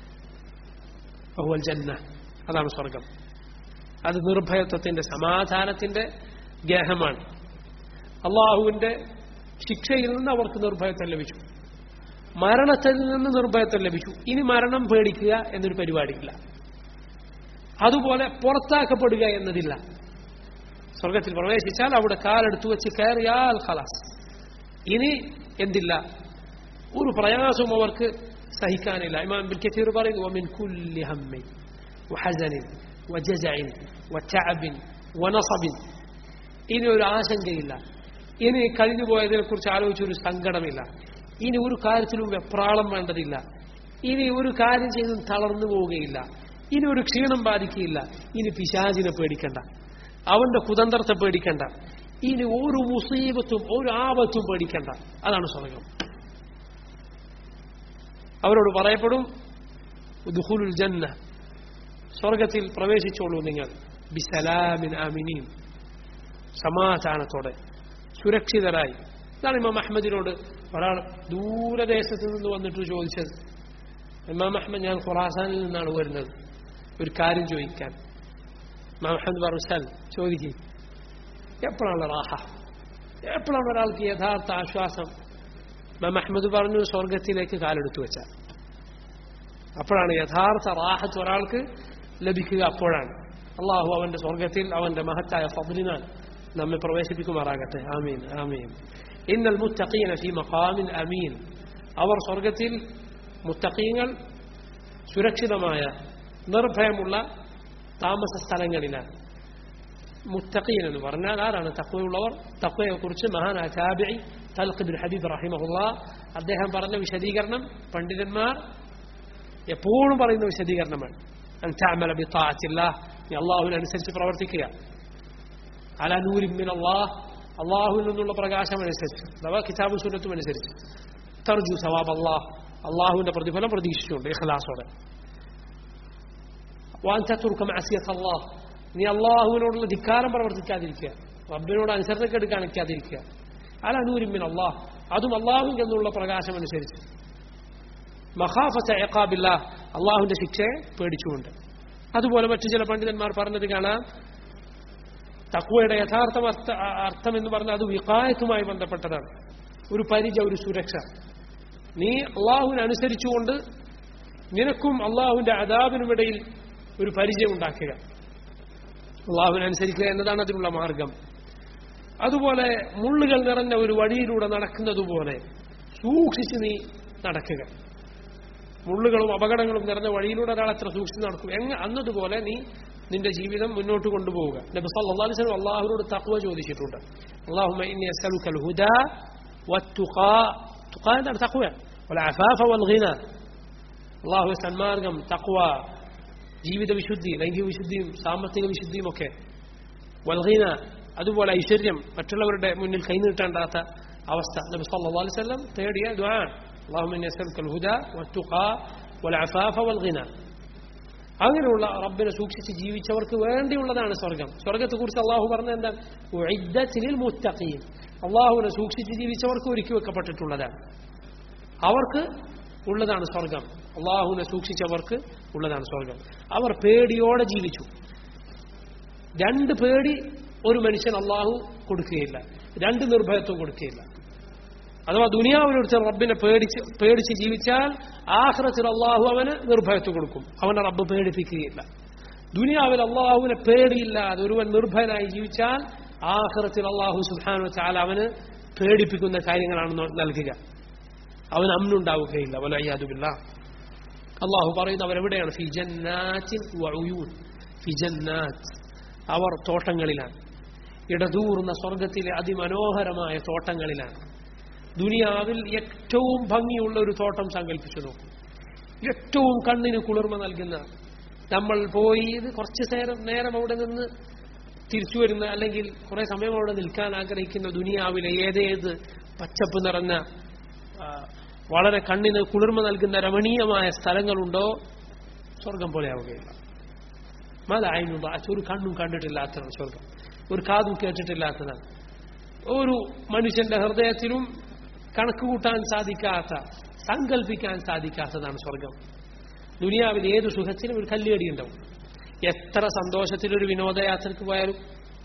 ബഹുവൽ ജന്ന അതാണ് സ്വർഗം അത് നിർഭയത്വത്തിന്റെ സമാധാനത്തിന്റെ ഗേഹമാണ് അള്ളാഹുവിന്റെ ശിക്ഷയിൽ നിന്ന് അവർക്ക് നിർഭയത്വം ലഭിച്ചു മരണത്തിൽ നിന്ന് നിർഭയത്വം ലഭിച്ചു ഇനി മരണം പേടിക്കുക എന്നൊരു പരിപാടിയില്ല അതുപോലെ പുറത്താക്കപ്പെടുക എന്നതില്ല സ്വർഗത്തിൽ പ്രവേശിച്ചാൽ അവിടെ കാലെടുത്തു വെച്ച് കയറിയാൽ ഖലാസ് ഇനി എന്തില്ല ഒരു പ്രയാസവും അവർക്ക് സഹിക്കാനില്ല ഇമാം ബിൽ കസീർ പറയുന്നു വമിൻ കുല്ലി ഹമ്മിൻ വഹസനിൻ വജസഇൻ വതഅബിൻ വനസബിൻ ഇനി ഒരു ആശങ്കയില്ല ഇനി കഴിഞ്ഞു പോയതിനെ കുറിച്ച് ആലോചിച്ചൊരു സങ്കടമില്ല ഇനി ഒരു കാര്യത്തിലും വെപ്രാളം വേണ്ടതില്ല ഇനി ഒരു കാര്യം ചെയ്തും തളർന്നു പോവുകയില്ല ഇനി ഒരു ക്ഷീണം ബാധിക്കുകയില്ല ഇനി പിശാചിനെ പേടിക്കണ്ട അവന്റെ കുതന്ത്രത്തെ പേടിക്കണ്ട ഇനി ഒരു മുസീബത്തും ഒരു ആപത്തും പേടിക്കണ്ട അതാണ് സ്വർഗം അവരോട് പറയപ്പെടും ദുഹുലുൽ ജന്ന സ്വർഗത്തിൽ പ്രവേശിച്ചോളൂ നിങ്ങൾ ബിസലാമിൻ ആമിനീൻ സമാധാനത്തോടെ സുരക്ഷിതരായി ഇതാണ് ഇമാം അഹമ്മദിനോട് ഒരാൾ ദൂരദേശത്ത് നിന്ന് വന്നിട്ട് ചോദിച്ചത് ഇമാം അഹമ്മദ് ഞാൻ ഖുറാസാനിൽ നിന്നാണ് വരുന്നത് ഒരു കാര്യം ചോദിക്കാൻ ഇമാം അഹമ്മദ് പറഞ്ഞു ചോദിക്കും എപ്പോഴാണ് റാഹ എപ്പോഴാണ് ഒരാൾക്ക് യഥാർത്ഥ ആശ്വാസം ഇമാം അഹമ്മദ് പറഞ്ഞു സ്വർഗത്തിലേക്ക് കാലെടുത്തു വെച്ചാൽ അപ്പോഴാണ് യഥാർത്ഥ റാഹത്ത് ഒരാൾക്ക് ലഭിക്കുക അപ്പോഴാണ് അള്ളാഹു അവന്റെ സ്വർഗത്തിൽ അവന്റെ മഹത്തായ ഫضലിനാൽ നമ്മെ പ്രവേശിപ്പിക്കുമാറാകട്ടെ ആമീൻ ആമീൻ ഇന്നൽ മുത്തഖീന ഫി മഖാമിൻ അമീൻ അവർ സ്വർഗത്തിൽ മുത്തഖീങ്ങൾ സുരക്ഷിതമായ നിർഭയമുള്ള താമസ സ്ഥലങ്ങളിലാണ് മുത്തഖീൻ എന്ന് പറഞ്ഞാൽ ആരാണ് തക്വയുള്ളവർ തക്വയെ കുറിച്ച് മഹാനായ താബിഇ തൽഖ് ബിൻ ഹബീബ് റഹിമഹുല്ല അദ്ദേഹം പറഞ്ഞ വിശദീകരണം പണ്ഡിതന്മാർ എപ്പോഴും പറയുന്ന വിശദീകരണമാണ് അൻ തഅമല ബിതാഅത്തില്ലാഹ് നീ അള്ളാഹുവിനനുസരിച്ച് പ്രവർത്തിക്കുക അല നൂരിമിൻ അള്ളാഹ് അള്ളാഹുവിൽ നിന്നുള്ള പ്രകാശം അനുസരിച്ച് അഥവാ കിതാബ് സുന്നത്തും അനുസരിച്ച് തർജു സവാബ് അള്ളാഹ് അള്ളാഹുവിന്റെ പ്രതിഫലം പ്രതീക്ഷിച്ചുകൊണ്ട് ഇഖ്ലാസോടെ വാൻ തത്തുർക്ക മാസിയത്ത് അള്ളാഹ് നീ അള്ളാഹുവിനോടുള്ള ധിക്കാരം പ്രവർത്തിക്കാതിരിക്കുക റബ്ബിനോട് അനുസരണക്കേട് കാണിക്കാതിരിക്കുക അല നൂരിമിൻ അള്ളാഹ് അതും അള്ളാഹു എന്നുള്ള പ്രകാശം അനുസരിച്ച് മഹാഫസ എക്കാബില്ല അള്ളാഹുവിന്റെ ശിക്ഷയെ പേടിച്ചുകൊണ്ട് അതുപോലെ മറ്റു ചില പണ്ഡിതന്മാർ പറഞ്ഞത് കാണാം തക്വയുടെ യഥാർത്ഥ അർത്ഥ അർത്ഥം എന്ന് പറഞ്ഞാൽ അത് വികായത്തുമായി ബന്ധപ്പെട്ടതാണ് ഒരു പരിച ഒരു സുരക്ഷ നീ അള്ളാഹുവിനനുസരിച്ചുകൊണ്ട് നിനക്കും അള്ളാഹുവിന്റെ അതാബിനുമിടയിൽ ഒരു പരിചയം ഉണ്ടാക്കുക അള്ളാഹുവിനനുസരിക്കുക എന്നതാണ് അതിനുള്ള മാർഗം അതുപോലെ മുള്ളുകൾ നിറഞ്ഞ ഒരു വഴിയിലൂടെ നടക്കുന്നതുപോലെ സൂക്ഷിച്ച് നീ നടക്കുക മുള്ളുകളും അപകടങ്ങളും നിറഞ്ഞ വഴിയിലൂടെ ഒരാൾ എത്ര സൂക്ഷിച്ച് നടക്കും എങ്ങ അന്നതുപോലെ നീ നിന്റെ ജീവിതം മുന്നോട്ട് കൊണ്ടുപോവുക നബി സല്ലല്ലാഹു അലൈഹി വസല്ലം അള്ളാഹുവിനോട് തഖ്വ ചോദിച്ചിട്ടുണ്ട് അല്ലാഹുമ്മ ഇന്നി അസ്അലുക്കൽ ഹുദാ വത്തുഖാ തുഖാ എന്താണ് തഖ്വ വൽ അഫാഫ വൽ ഗിന അള്ളാഹു സന്മാർഗം തഖ്വ ജീവിത വിശുദ്ധി ലൈംഗിക വിശുദ്ധിയും സാമ്പത്തിക വിശുദ്ധിയും ഒക്കെ വൽഗീന അതുപോലെ ഐശ്വര്യം മറ്റുള്ളവരുടെ മുന്നിൽ കൈനീട്ടേണ്ടാത്ത അവസ്ഥ നബി സല്ലല്ലാഹു അലൈഹി വസല്ലം തേടിയ ദുആ اللهم اني اسالك الهدى والتقى والعفاف والغنى അങ്ങനെയുള്ള റബ്ബിനെ സൂക്ഷിച്ച് ജീവിച്ചവർക്ക് വേണ്ടിയുള്ളതാണ് സ്വർഗം സ്വർഗത്തെക്കുറിച്ച് അള്ളാഹു പറഞ്ഞ എന്താണ് ഉഇദ്ദത്തിൽ മുത്തഖീൻ അള്ളാഹുവിനെ സൂക്ഷിച്ച് ജീവിച്ചവർക്ക് ഒരുക്കി വെക്കപ്പെട്ടിട്ടുള്ളതാണ് അവർക്ക് ഉള്ളതാണ് സ്വർഗം അള്ളാഹുവിനെ സൂക്ഷിച്ചവർക്ക് ഉള്ളതാണ് സ്വർഗം അവർ പേടിയോടെ ജീവിച്ചു രണ്ട് പേടി ഒരു മനുഷ്യൻ അള്ളാഹു കൊടുക്കുകയില്ല രണ്ട് നിർഭയത്വം കൊടുക്കുകയില്ല അഥവാ ദുനിയാവിലൊരുത്തർ റബ്ബിനെ പേടിച്ച് പേടിച്ച് ജീവിച്ചാൽ ആഹ്റത്തിൽ അള്ളാഹു അവന് നിർഭയത്വം കൊടുക്കും അവനെ റബ്ബ് പേടിപ്പിക്കുകയില്ല ദുനിയാവിൽ അള്ളാഹുവിനെ പേടിയില്ലാതെ ഒരുവൻ നിർഭയനായി ജീവിച്ചാൽ ആഹ്റത്തിൽ അള്ളാഹു സുഹാനു ചാല അവന് പേടിപ്പിക്കുന്ന കാര്യങ്ങളാണ് നൽകുക അവന് അമ്നുണ്ടാവുകയില്ല വലയ്യാതുമില്ല അള്ളാഹു പറയുന്നത് അവരെവിടെയാണ് ഫിജന്നാറ്റിൻ വഉയൂൻ ഫിജന്നാറ്റ് അവർ തോട്ടങ്ങളിലാണ് ഇടതൂർന്ന സ്വർഗത്തിലെ അതിമനോഹരമായ തോട്ടങ്ങളിലാണ് ദുനിയാവിൽ ഏറ്റവും ഭംഗിയുള്ള ഒരു തോട്ടം സങ്കല്പിച്ചു നോക്കും ഏറ്റവും കണ്ണിന് കുളിർമ നൽകുന്ന നമ്മൾ പോയി ഇത് കുറച്ച് നേരം നേരം അവിടെ നിന്ന് തിരിച്ചു വരുന്ന അല്ലെങ്കിൽ കുറെ സമയം അവിടെ നിൽക്കാൻ ആഗ്രഹിക്കുന്ന ദുനിയാവിലെ ഏതേത് പച്ചപ്പ് നിറഞ്ഞ ആ, വളരെ കണ്ണിന് കുളിർമ നൽകുന്ന രമണീയമായ സ്ഥലങ്ങളുണ്ടോ സ്വർഗം പോലെയാവുകയില്ല മതായിരുന്നു ഒരു കണ്ണും കണ്ടിട്ടില്ലാത്തതാണ് സ്വർഗം ഒരു കാതും കേട്ടിട്ടില്ലാത്തതാണ് ഒരു മനുഷ്യന്റെ ഹൃദയത്തിലും കണക്ക് കൂട്ടാൻ സാധിക്കാത്ത സങ്കല്പിക്കാൻ സാധിക്കാത്തതാണ് സ്വർഗം ദുനിയാവിൽ ഏത് സുഖത്തിനും ഒരു കല്ലുകടി ഉണ്ടാവും എത്ര സന്തോഷത്തിലൊരു വിനോദയാത്രയ്ക്ക് പോയാലും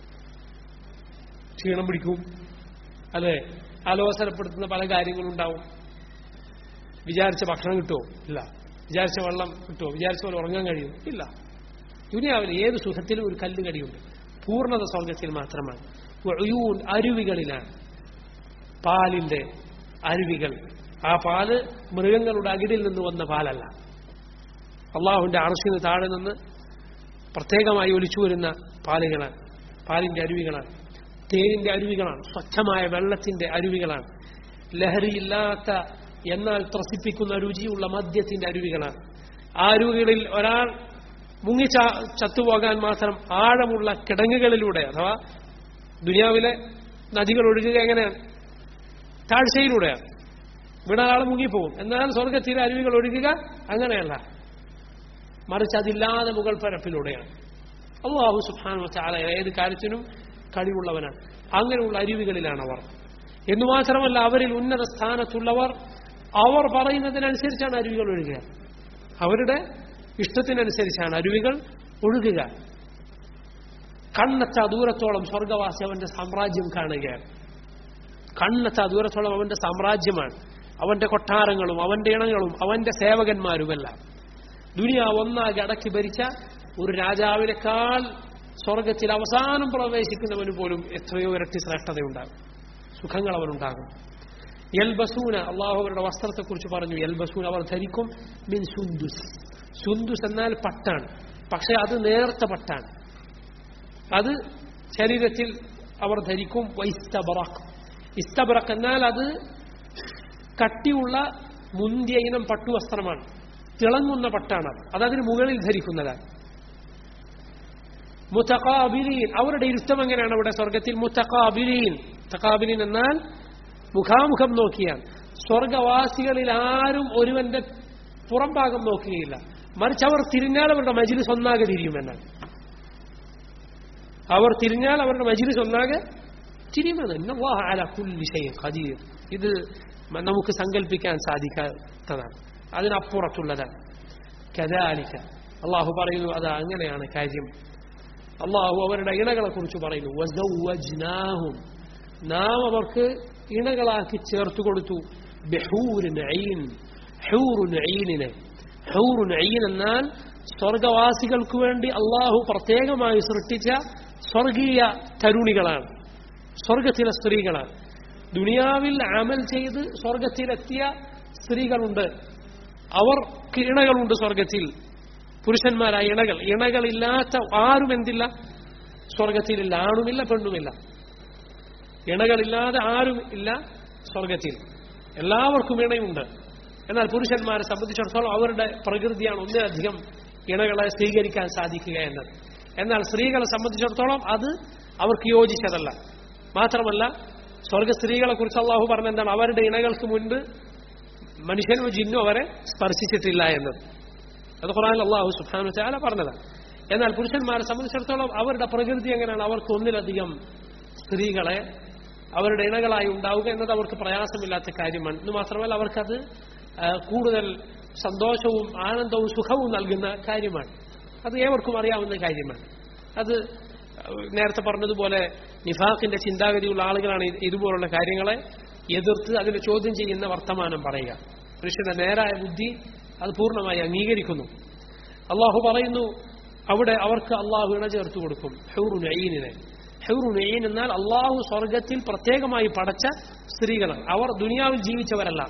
ക്ഷീണം പിടിക്കും അതെ അലോസരപ്പെടുത്തുന്ന പല കാര്യങ്ങളുണ്ടാവും വിചാരിച്ച ഭക്ഷണം കിട്ടുമോ ഇല്ല വിചാരിച്ച വെള്ളം കിട്ടുമോ വിചാരിച്ച പോലെ ഉറങ്ങാൻ കഴിയും ഇല്ല ദുനിയാവിൽ ഏത് സുഖത്തിലും ഒരു കല്ലുകടിയുണ്ട് പൂർണ്ണത സ്വർഗത്തിൽ മാത്രമാണ് വഅയൂൻ അരുവികളിലാണ് പാലിന്റെ അരുവികൾ ആ പാല് മൃഗങ്ങളുടെ അകിടിൽ നിന്ന് വന്ന പാലല്ല അള്ളാഹുവിന്റെ അറസിന് താഴെ നിന്ന് പ്രത്യേകമായി ഒലിച്ചു വരുന്ന പാലുകളാണ് പാലിന്റെ അരുവികളാണ് തേനിന്റെ അരുവികളാണ് സ്വച്ഛമായ വെള്ളത്തിന്റെ അരുവികളാണ് ലഹരിയില്ലാത്ത എന്നാൽ ത്രസിപ്പിക്കുന്ന രുചിയുള്ള മദ്യത്തിന്റെ അരുവികളാണ് ആ അരുവികളിൽ ഒരാൾ മുങ്ങി ചാ- ചത്തുപോകാൻ മാത്രം ആഴമുള്ള കിടങ്ങുകളിലൂടെ അഥവാ ദുനിയാവിലെ നദികൾ ഒഴുകുക എങ്ങനെയാണ് താഴ്ചയിലൂടെയാണ് ഇവിടെ ആൾ മുങ്ങിപ്പോകും എന്നാൽ സ്വർഗത്തിലെ അരുവികൾ ഒഴുകുക അങ്ങനെയല്ല മറിച്ച് അതില്ലാതെ മുകൾ പരപ്പിലൂടെയാണ് അള്ളാഹു സുബ്ഹാനഹു വതആല ഏത് കാര്യത്തിനും കഴിവുള്ളവനാണ് അങ്ങനെയുള്ള അരുവികളിലാണ് അവർ എന്നു മാത്രമല്ല അവരിൽ ഉന്നത സ്ഥാനത്തുള്ളവർ അവർ പറയുന്നതിനനുസരിച്ചാണ് അരുവികൾ ഒഴുകുക അവരുടെ ഇഷ്ടത്തിനനുസരിച്ചാണ് അരുവികൾ ഒഴുകുക കണ്ണെത്ത ദൂരത്തോളം സ്വർഗവാസി അവന്റെ സാമ്രാജ്യം കാണുകയാണ് കണ്ണെത്ത ദൂരത്തോളം അവന്റെ സാമ്രാജ്യമാണ് അവന്റെ കൊട്ടാരങ്ങളും അവന്റെ ഇണങ്ങളും അവന്റെ സേവകന്മാരുമെല്ലാം ദുനിയാവ് ഒന്നാകെ അടക്കി ഭരിച്ച ഒരു രാജാവിനേക്കാൾ സ്വർഗത്തിൽ അവസാനം പ്രവേശിക്കുന്നവന് പോലും എത്രയോ ഇരട്ടി ശ്രേഷ്ഠതയുണ്ടാകും സുഖങ്ങൾ അവനുണ്ടാകും യൽബസൂന അള്ളാഹു അവരുടെ വസ്ത്രത്തെക്കുറിച്ച് പറഞ്ഞു യൽബസൂൻ അവർ ധരിക്കും മിൻ സുന്ദുസ് സുന്ദുസ് എന്നാൽ പട്ടാണ് പക്ഷെ അത് നേർത്ത പട്ടാണ് അത് ശരീരത്തിൽ അവർ ധരിക്കും വൈസ്തബറക്ക് ഇസ്തബറക്ക് എന്നാൽ അത് കട്ടിയുള്ള മുന്തിയ ഇനം പട്ടുവസ്ത്രമാണ് തിളങ്ങുന്ന പട്ടാണ് അത്. അതതിന് മുകളിൽ ധരിക്കുന്നതാണ് മുത്തഖാബിലീൻ അവരുടെ ഇരുത്തം എങ്ങനെയാണ് അവിടെ സ്വർഗത്തിൽ മുത്തഖാബിലീൻ തഖാബിലീൻ എന്നാൽ മുഖാമുഖം നോക്കിയാണ് സ്വർഗവാസികളിൽ ആരും ഒരുവന്റെ പുറംഭാഗം നോക്കുകയില്ല മറിച്ച് അവർ തിരിഞ്ഞാൽ അവരുടെ മജിലിസ് ഒന്നാകെ തിരിയുമെന്നാണ് അവർ തിരിഞ്ഞാൽ അവരുടെ മജിലിസ് ഒന്നാകെ തിരിയുമെന്ന് ഇന്നല്ലാഹ അലാ കുല്ലി ഷൈഇൻ ഖദീർ ഇത് മ- നമുക്ക് സങ്കല്പിക്കാൻ സാധിക്കാത്തതാണ് അതിനപ്പുറത്തുള്ളതാണ് കദാലിക്ക അള്ളാഹു പറയുന്നു അത് അങ്ങനെയാണ് കാര്യം അള്ളാഹു അവരുടെ ഇണകളെ കുറിച്ച് പറയുന്നു വസവ്വജ്നാഹും നാം അവർക്ക് ഇണകളാക്കി ചേർത്തു കൊടുത്തു ബഹൂരിൻ ഐൻ ഹൂറുൻ ഐനിനെ ഹൂറുൻ ഐൻ എന്നാൽ സ്വർഗവാസികൾക്ക് വേണ്ടി അള്ളാഹു പ്രത്യേകമായി സൃഷ്ടിച്ച സ്വർഗീയ തരുണികളാണ് സ്വർഗത്തിലെ സ്ത്രീകളാണ് ദുനിയാവിൽ അമൽ ചെയ്ത് സ്വർഗത്തിലെത്തിയ സ്ത്രീകളുണ്ട് അവർക്ക് ഇണകളുണ്ട് സ്വർഗത്തിൽ പുരുഷന്മാരായ ഇണകൾ ഇണകളില്ലാത്ത ആരും എന്തില്ല സ്വർഗത്തിലില്ല ആണുമില്ല പെണ്ണുമില്ല ഇണകളില്ലാതെ ആരും ഇല്ല സ്വർഗത്തിൽ എല്ലാവർക്കും ഇണയുണ്ട് എന്നാൽ പുരുഷന്മാരെ സംബന്ധിച്ചിടത്തോളം അവരുടെ പ്രകൃതിയാണ് ഒന്നിലധികം ഇണകളെ സ്വീകരിക്കാൻ സാധിക്കുക എന്നത് എന്നാൽ സ്ത്രീകളെ സംബന്ധിച്ചിടത്തോളം അത് അവർക്ക് യോജിച്ചതല്ല മാത്രമല്ല സ്വർഗ സ്ത്രീകളെ കുറിച്ച് അള്ളാഹു പറഞ്ഞ എന്താണ് അവരുടെ ഇണകൾക്ക് മുൻപ് മനുഷ്യനോ ജിന്നോ അവരെ സ്പർശിച്ചിട്ടില്ല എന്നത് അത് ഖുറാൻ അള്ളാഹു സുബ്ഹാനഹു വതആല പറഞ്ഞതാണ് എന്നാൽ പുരുഷന്മാരെ സംബന്ധിച്ചിടത്തോളം അവരുടെ പ്രകൃതി എങ്ങനെയാണ് അവർക്ക് ഒന്നിലധികം സ്ത്രീകളെ അവരുടെ ഇണകളായി ഉണ്ടാവുക എന്നത് അവർക്ക് പ്രയാസമില്ലാത്ത കാര്യമാണ് എന്ന് മാത്രമല്ല അവർക്കത് ആ, കൂടുതൽ സന്തോഷവും ആനന്ദവും സുഖവും നൽകുന്ന കാര്യമാണ് അത് ഏവർക്കും അറിയാവുന്ന കാര്യമാണ് അത് നേരത്തെ പറഞ്ഞതുപോലെ നിഫാഖിന്റെ ചിന്താഗതിയുള്ള ആളുകളാണ് ഇത് ഇതുപോലുള്ള കാര്യങ്ങളെ എതിർത്ത് അതിനെ ചോദ്യം ചെയ്യുന്ന വർത്തമാനം പറയുക പുരുഷന്റെ നേരായ ബുദ്ധി അത് പൂർണ്ണമായി അംഗീകരിക്കുന്നു അള്ളാഹു പറയുന്നു അവിടെ അവർക്ക് അള്ളാഹു ഇണ ചേർത്ത് കൊടുക്കും ഹെറു നെയ്യിനെ ഹെറു നെയ്യൻ എന്നാൽ അള്ളാഹു സ്വർഗത്തിൽ പ്രത്യേകമായി പടച്ച സ്ത്രീകളാണ് അവർ ദുനിയാവിൽ ജീവിച്ചവരല്ല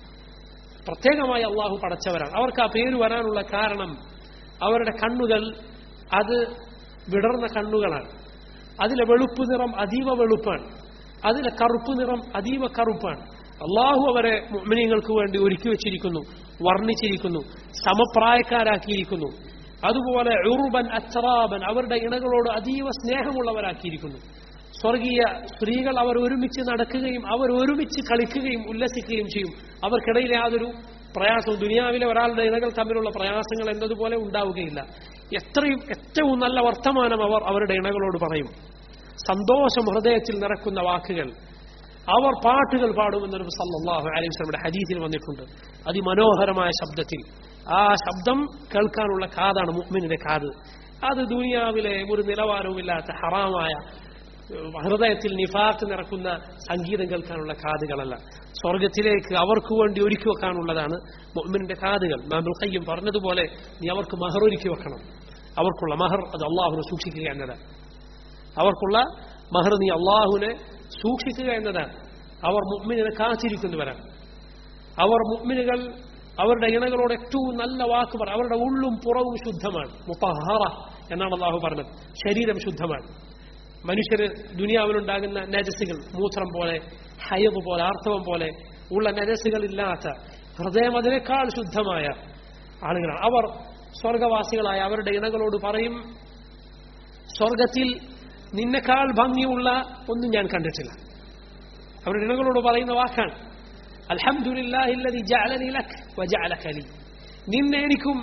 പ്രത്യേകമായി അള്ളാഹു പടച്ചവരാണ് അവർക്ക് ആ പേര് വരാനുള്ള കാരണം അവരുടെ കണ്ണുകൾ അത് വിടർന്ന കണ്ണുകളാണ് അതിലെ വെളുപ്പ് നിറം അതീവ വെളുപ്പാണ് അതിലെ കറുപ്പ് നിറം അതീവ കറുപ്പാണ് അള്ളാഹു അവരെ മുഅ്മിനീങ്ങൾക്ക് വേണ്ടി ഒരുക്കി വെച്ചിരിക്കുന്നു വർണ്ണിച്ചിരിക്കുന്നു സമപ്രായക്കാരാക്കിയിരിക്കുന്നു അതുപോലെ ഉറുബൻ അച്ചറാബൻ അവരുടെ ഇണകളോട് അതീവ സ്നേഹമുള്ളവരാക്കിയിരിക്കുന്നു സ്വർഗീയ സ്ത്രീകൾ അവർ ഒരുമിച്ച് നടക്കുകയും അവർ ഒരുമിച്ച് കളിക്കുകയും ഉല്ലസിക്കുകയും ചെയ്യും അവർക്കിടയിൽ യാതൊരു പ്രയാസവും ദുനിയാവിലെ ഒരാളുടെ ഇണകൾ തമ്മിലുള്ള പ്രയാസങ്ങൾ എന്നതുപോലെ ഉണ്ടാവുകയില്ല എത്രയും ഏറ്റവും നല്ല വർത്തമാനം അവർ അവരുടെ ഇണകളോട് പറയും സന്തോഷം ഹൃദയത്തിൽ നിറക്കുന്ന വാക്കുകൾ അവർ പാട്ടുകൾ പാടുമെന്ന് നബി സല്ലല്ലാഹു അലൈഹി വസല്ലമയുടെ ഹദീസിൽ വന്നിട്ടുണ്ട് അതിമനോഹരമായ ശബ്ദത്തിൽ ആ ശബ്ദം കേൾക്കാനുള്ള കാതാണ് മുഅ്മിനിന്റെ കാത് അത് ദുനിയാവിലെ ഒരു നിലവാരവുമില്ലാത്ത ഹറാമായ ഏഹ്, ഹൃദയത്തിൽ നിഫാത്ത് നിറക്കുന്ന സംഗീതം കേൾക്കാനുള്ള കാതുകളല്ല സ്വർഗത്തിലേക്ക് അവർക്ക് വേണ്ടി ഒരുക്കി വെക്കാനുള്ളതാണ് മുഅ്മിനിന്റെ കാതുകൾ മാമുൽ ഖയ്യം പറഞ്ഞതുപോലെ നീ അവർക്ക് മഹർ ഒരുക്കി വെക്കണം അവർക്കുള്ള മഹർ അത് അള്ളാഹുനെ സൂക്ഷിക്കുക എന്നതാണ് അവർക്കുള്ള മഹർ നീ അള്ളാഹുവിനെ സൂക്ഷിക്കുക എന്നതാണ് അവർ മുഅ്മിനെ കാത്തിരിക്കുന്നവരാണ് അവർ മുഅ്മിനുകൾ അവരുടെ ഇണകളോട് ഏറ്റവും നല്ല വാക്ക് പറ അവരുടെ ഉള്ളും പുറവും ശുദ്ധമാണ് മുത്തഹറ എന്നാണ് അള്ളാഹു പറഞ്ഞത് ശരീരം ശുദ്ധമാണ് മനുഷ്യര് ദുനിയാവിലുണ്ടാകുന്ന നജസുകൾ മൂത്രം പോലെ ഹയബ് പോലെ ആർത്തവം പോലെ ഉള്ള നജസുകൾ ഇല്ലാത്ത ഹൃദയം അതിനേക്കാൾ ശുദ്ധമായ ആളുകളാണ് അവർ സ്വർഗവാസികളായ അവരുടെ ഇണകളോട് പറയും സ്വർഗത്തിൽ നിന്നെക്കാൾ ഭംഗിയുള്ള ഒന്നും ഞാൻ കണ്ടിട്ടില്ല അവരുടെ ഇണകളോട് പറയുന്ന വാക്കാണ് അൽഹംദുലില്ലാഹില്ലദി ജഅലനി ലക് വജഅലക ലി നിന്നെ എനിക്കും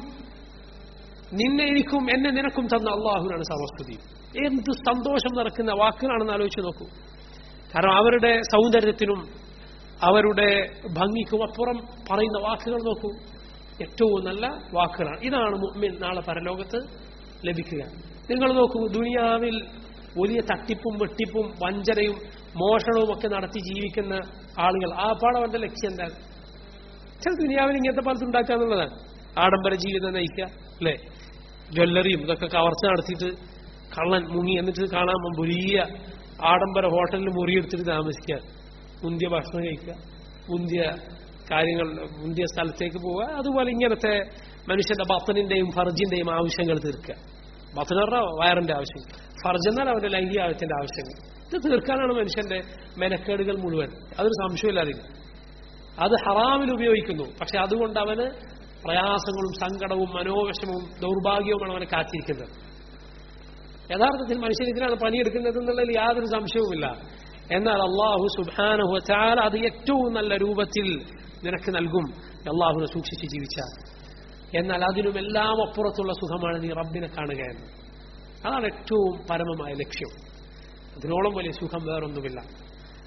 നിന്നെ എനിക്കും എന്നെ നിനക്കും തന്ന അള്ളാഹുവിനാണ് സർവസ്തുതി എന്ത് സന്തോഷം നിറക്കുന്ന വാക്കുകളാണെന്ന് ആലോചിച്ച് നോക്കൂ കാരണം അവരുടെ സൗന്ദര്യത്തിനും അവരുടെ ഭംഗിക്കും അപ്പുറം പറയുന്ന വാക്കുകൾ നോക്കൂ ഏറ്റവും നല്ല വാക്കുകളാണ് ഇതാണ് മുഅ്മിൻ നാളെ പരലോകത്ത് ലഭിക്കുക നിങ്ങൾ നോക്കൂ ദുനിയാവിൽ വലിയ തട്ടിപ്പും വെട്ടിപ്പും വഞ്ചനയും മോഷണവും ഒക്കെ നടത്തി ജീവിക്കുന്ന ആളുകൾ ആ പാടം അവന്റെ ലക്ഷ്യം എന്താണ് ചില ദുനിയാവിൽ ഇങ്ങനത്തെ പലതും ഉണ്ടാക്കുക എന്നുള്ളതാണ് ആഡംബര ജീവിതം നയിക്കുക അല്ലേ ജ്വല്ലറിയും ഇതൊക്കെ കവർച്ച നടത്തിയിട്ട് കള്ളൻ മുങ്ങി എന്നിട്ട് കാണാൻ വലിയ ആഡംബര ഹോട്ടലിൽ മുറിയെടുത്തിട്ട് താമസിക്കുക മുന്തിയ ഭക്ഷണം കഴിക്കുക മുന്തിയ കാര്യങ്ങൾ മുന്തിയ സ്ഥലത്തേക്ക് പോവുക അതുപോലെ ഇങ്ങനത്തെ മനുഷ്യന്റെ ബത്തനിന്റെയും ഫർജിന്റെയും ആവശ്യങ്ങൾ തീർക്കുക ബത്തൻ പറഞ്ഞാൽ വയറിന്റെ ആവശ്യം ഫർജ് എന്നാൽ അവന്റെ ലൈംഗികാവശ്യത്തിന്റെ ആവശ്യങ്ങൾ ഇത് തീർക്കാനാണ് മനുഷ്യന്റെ മെനക്കേടുകൾ മുഴുവൻ അതൊരു സംശയമില്ലാതില്ല അത് ഹറാമിൽ ഉപയോഗിക്കുന്നു പക്ഷെ അതുകൊണ്ട് അവന് പ്രയാസങ്ങളും സങ്കടവും മനോവിഷമവും ദൗർഭാഗ്യവുമാണ് അവനെ കാത്തിരിക്കുന്നത് യഥാർത്ഥത്തിൽ മനുഷ്യൻ ഇതിനാണ് പണിയെടുക്കുന്നത് എന്നുള്ളതിൽ യാതൊരു സംശയവുമില്ല എന്നാൽ അള്ളാഹു സുബാനഹു ചാല അത് ഏറ്റവും നല്ല രൂപത്തിൽ നിനക്ക് നൽകും അള്ളാഹുനെ സൂക്ഷിച്ച് ജീവിച്ചാൽ എന്നാൽ അതിനുമെല്ലാം അപ്പുറത്തുള്ള സുഖമാണ് നീ റബ്ബിനെ കാണുക എന്ന് അതാണ് ഏറ്റവും പരമമായ ലക്ഷ്യം അതിനോളം വലിയ സുഖം വേറൊന്നുമില്ല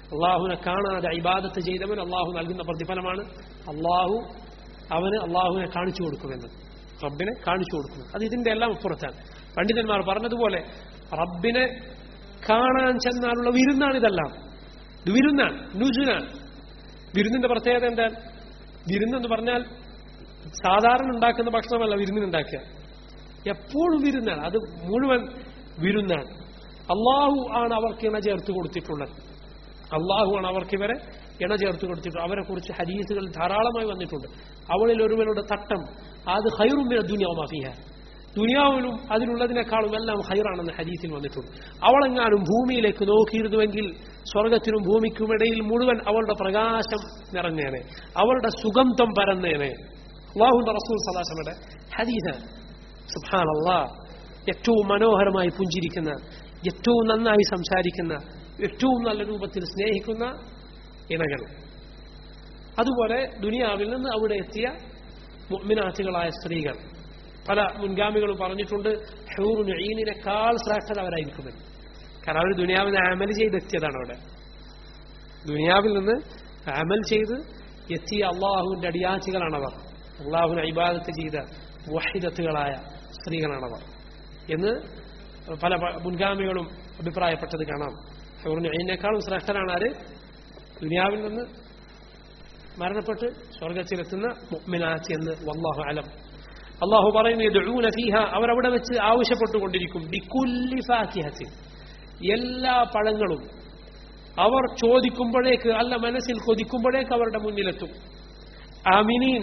അള്ളാഹുവിനെ കാണാതെ ഇബാദത്ത് ചെയ്തവൻ അള്ളാഹു നൽകുന്ന പ്രതിഫലമാണ് അള്ളാഹു അവന് അള്ളാഹുവിനെ കാണിച്ചു കൊടുക്കുമെന്ന് റബ്ബിനെ കാണിച്ചു കൊടുക്കുന്നു അത് ഇതിന്റെ എല്ലാം അപ്പുറത്താണ് പണ്ഡിതന്മാർ പറഞ്ഞതുപോലെ റബ്ബിനെ കാണാൻ ചെന്നാലുള്ള വിരുന്നാണ് ഇതെല്ലാം ഇത് വിരുന്നാണ് നുജുനാണ് വിരുന്നിന്റെ പ്രത്യേകത എന്താ വിരുന്നെന്ന് പറഞ്ഞാൽ സാധാരണ ഉണ്ടാക്കുന്ന ഭക്ഷണമല്ല വിരുന്നിനുണ്ടാക്കുക എപ്പോഴും വിരുന്നാണ് അത് മുഴുവൻ വിരുന്നാണ് അള്ളാഹു ആണ് അവർക്ക് ഇണ ചേർത്ത് കൊടുത്തിട്ടുള്ളത് അള്ളാഹു ആണ് അവർക്ക് ഇവരെ ഇണ ചേർത്ത് കൊടുത്തിട്ടുണ്ട് അവരെ കുറിച്ച് ഹദീസുകൾ ധാരാളമായി വന്നിട്ടുണ്ട് അവളിൽ ഒരുവരുടെ തട്ടം അത് ഹൈറുമിന ദുനിയാവുമാഫിയ ദുനിയാവിലും അതിലുള്ളതിനേക്കാളും എല്ലാം ഹൈറാണെന്ന് ഹദീസിൽ വന്നിട്ടുണ്ട് അവളെങ്ങാനും ഭൂമിയിലേക്ക് നോക്കിയിരുന്നുവെങ്കിൽ സ്വർഗത്തിനും ഭൂമിക്കും ഇടയിൽ മുഴുവൻ അവളുടെ പ്രകാശം നിറഞ്ഞേനെ അവളുടെ സുഗന്ധം പരന്നേനെ അള്ളാഹുന്റെ റസൂൽ സദാസമയുടെ ഹദീസ് സുഹാൻ അള്ളാഹ് ഏറ്റവും മനോഹരമായി പുഞ്ചിരിക്കുന്ന ഏറ്റവും നന്നായി സംസാരിക്കുന്ന ഏറ്റവും നല്ല രൂപത്തിൽ സ്നേഹിക്കുന്ന ഇണകൾ അതുപോലെ ദുനിയാവിൽ നിന്ന് അവിടെ എത്തിയ മുഅ്മിനാത്തുകളായ സ്ത്രീകൾ പല മുൻഗാമികളും പറഞ്ഞിട്ടുണ്ട് ഹൂറുൻ ഈനിനേക്കാൾ ശ്രേഷ്ഠത അവരായിരിക്കുമെന്ന് കാരണം അവർ ദുനിയാവിൽ നിന്ന് അമൽ ചെയ്തെത്തിയതാണ് അവിടെ ദുനിയാവിൽ നിന്ന് അമൽ ചെയ്ത് എത്തിയ അള്ളാഹുവിന്റെ അടിയാച്ചികളാണവർ അള്ളാഹുവിനെ ഇബാദത്ത് ചെയ്ത വഹിദത്തുകളായ സ്ത്രീകളാണവർ എന്ന് പല പ- മുൻഗാമികളും അഭിപ്രായപ്പെട്ടത് കാണാം ഹൂറിന് അതിനേക്കാളും ശ്രേഷ്ഠനാണ് ആര് ദുനിയാവിൽ നിന്ന് മരണപ്പെട്ട് സ്വർഗത്തിലെത്തുന്ന മുഅ്മിനാത്ത് എന്ന് വല്ലാഹു അലം അള്ളാഹു പറയുന്നു യദ്ഊന ഫീഹ അവരവിടെ വെച്ച് ആവശ്യപ്പെട്ടുകൊണ്ടിരിക്കും ബിക്കുല്ലി ഫാക്കിഹത്തിൻ എല്ലാ പഴങ്ങളും അവർ ചോദിക്കുമ്പോഴേക്ക് അല്ല മനസ്സിൽ കൊതിക്കുമ്പോഴേക്ക് അവരുടെ മുന്നിലെത്തും ആമിനീൻ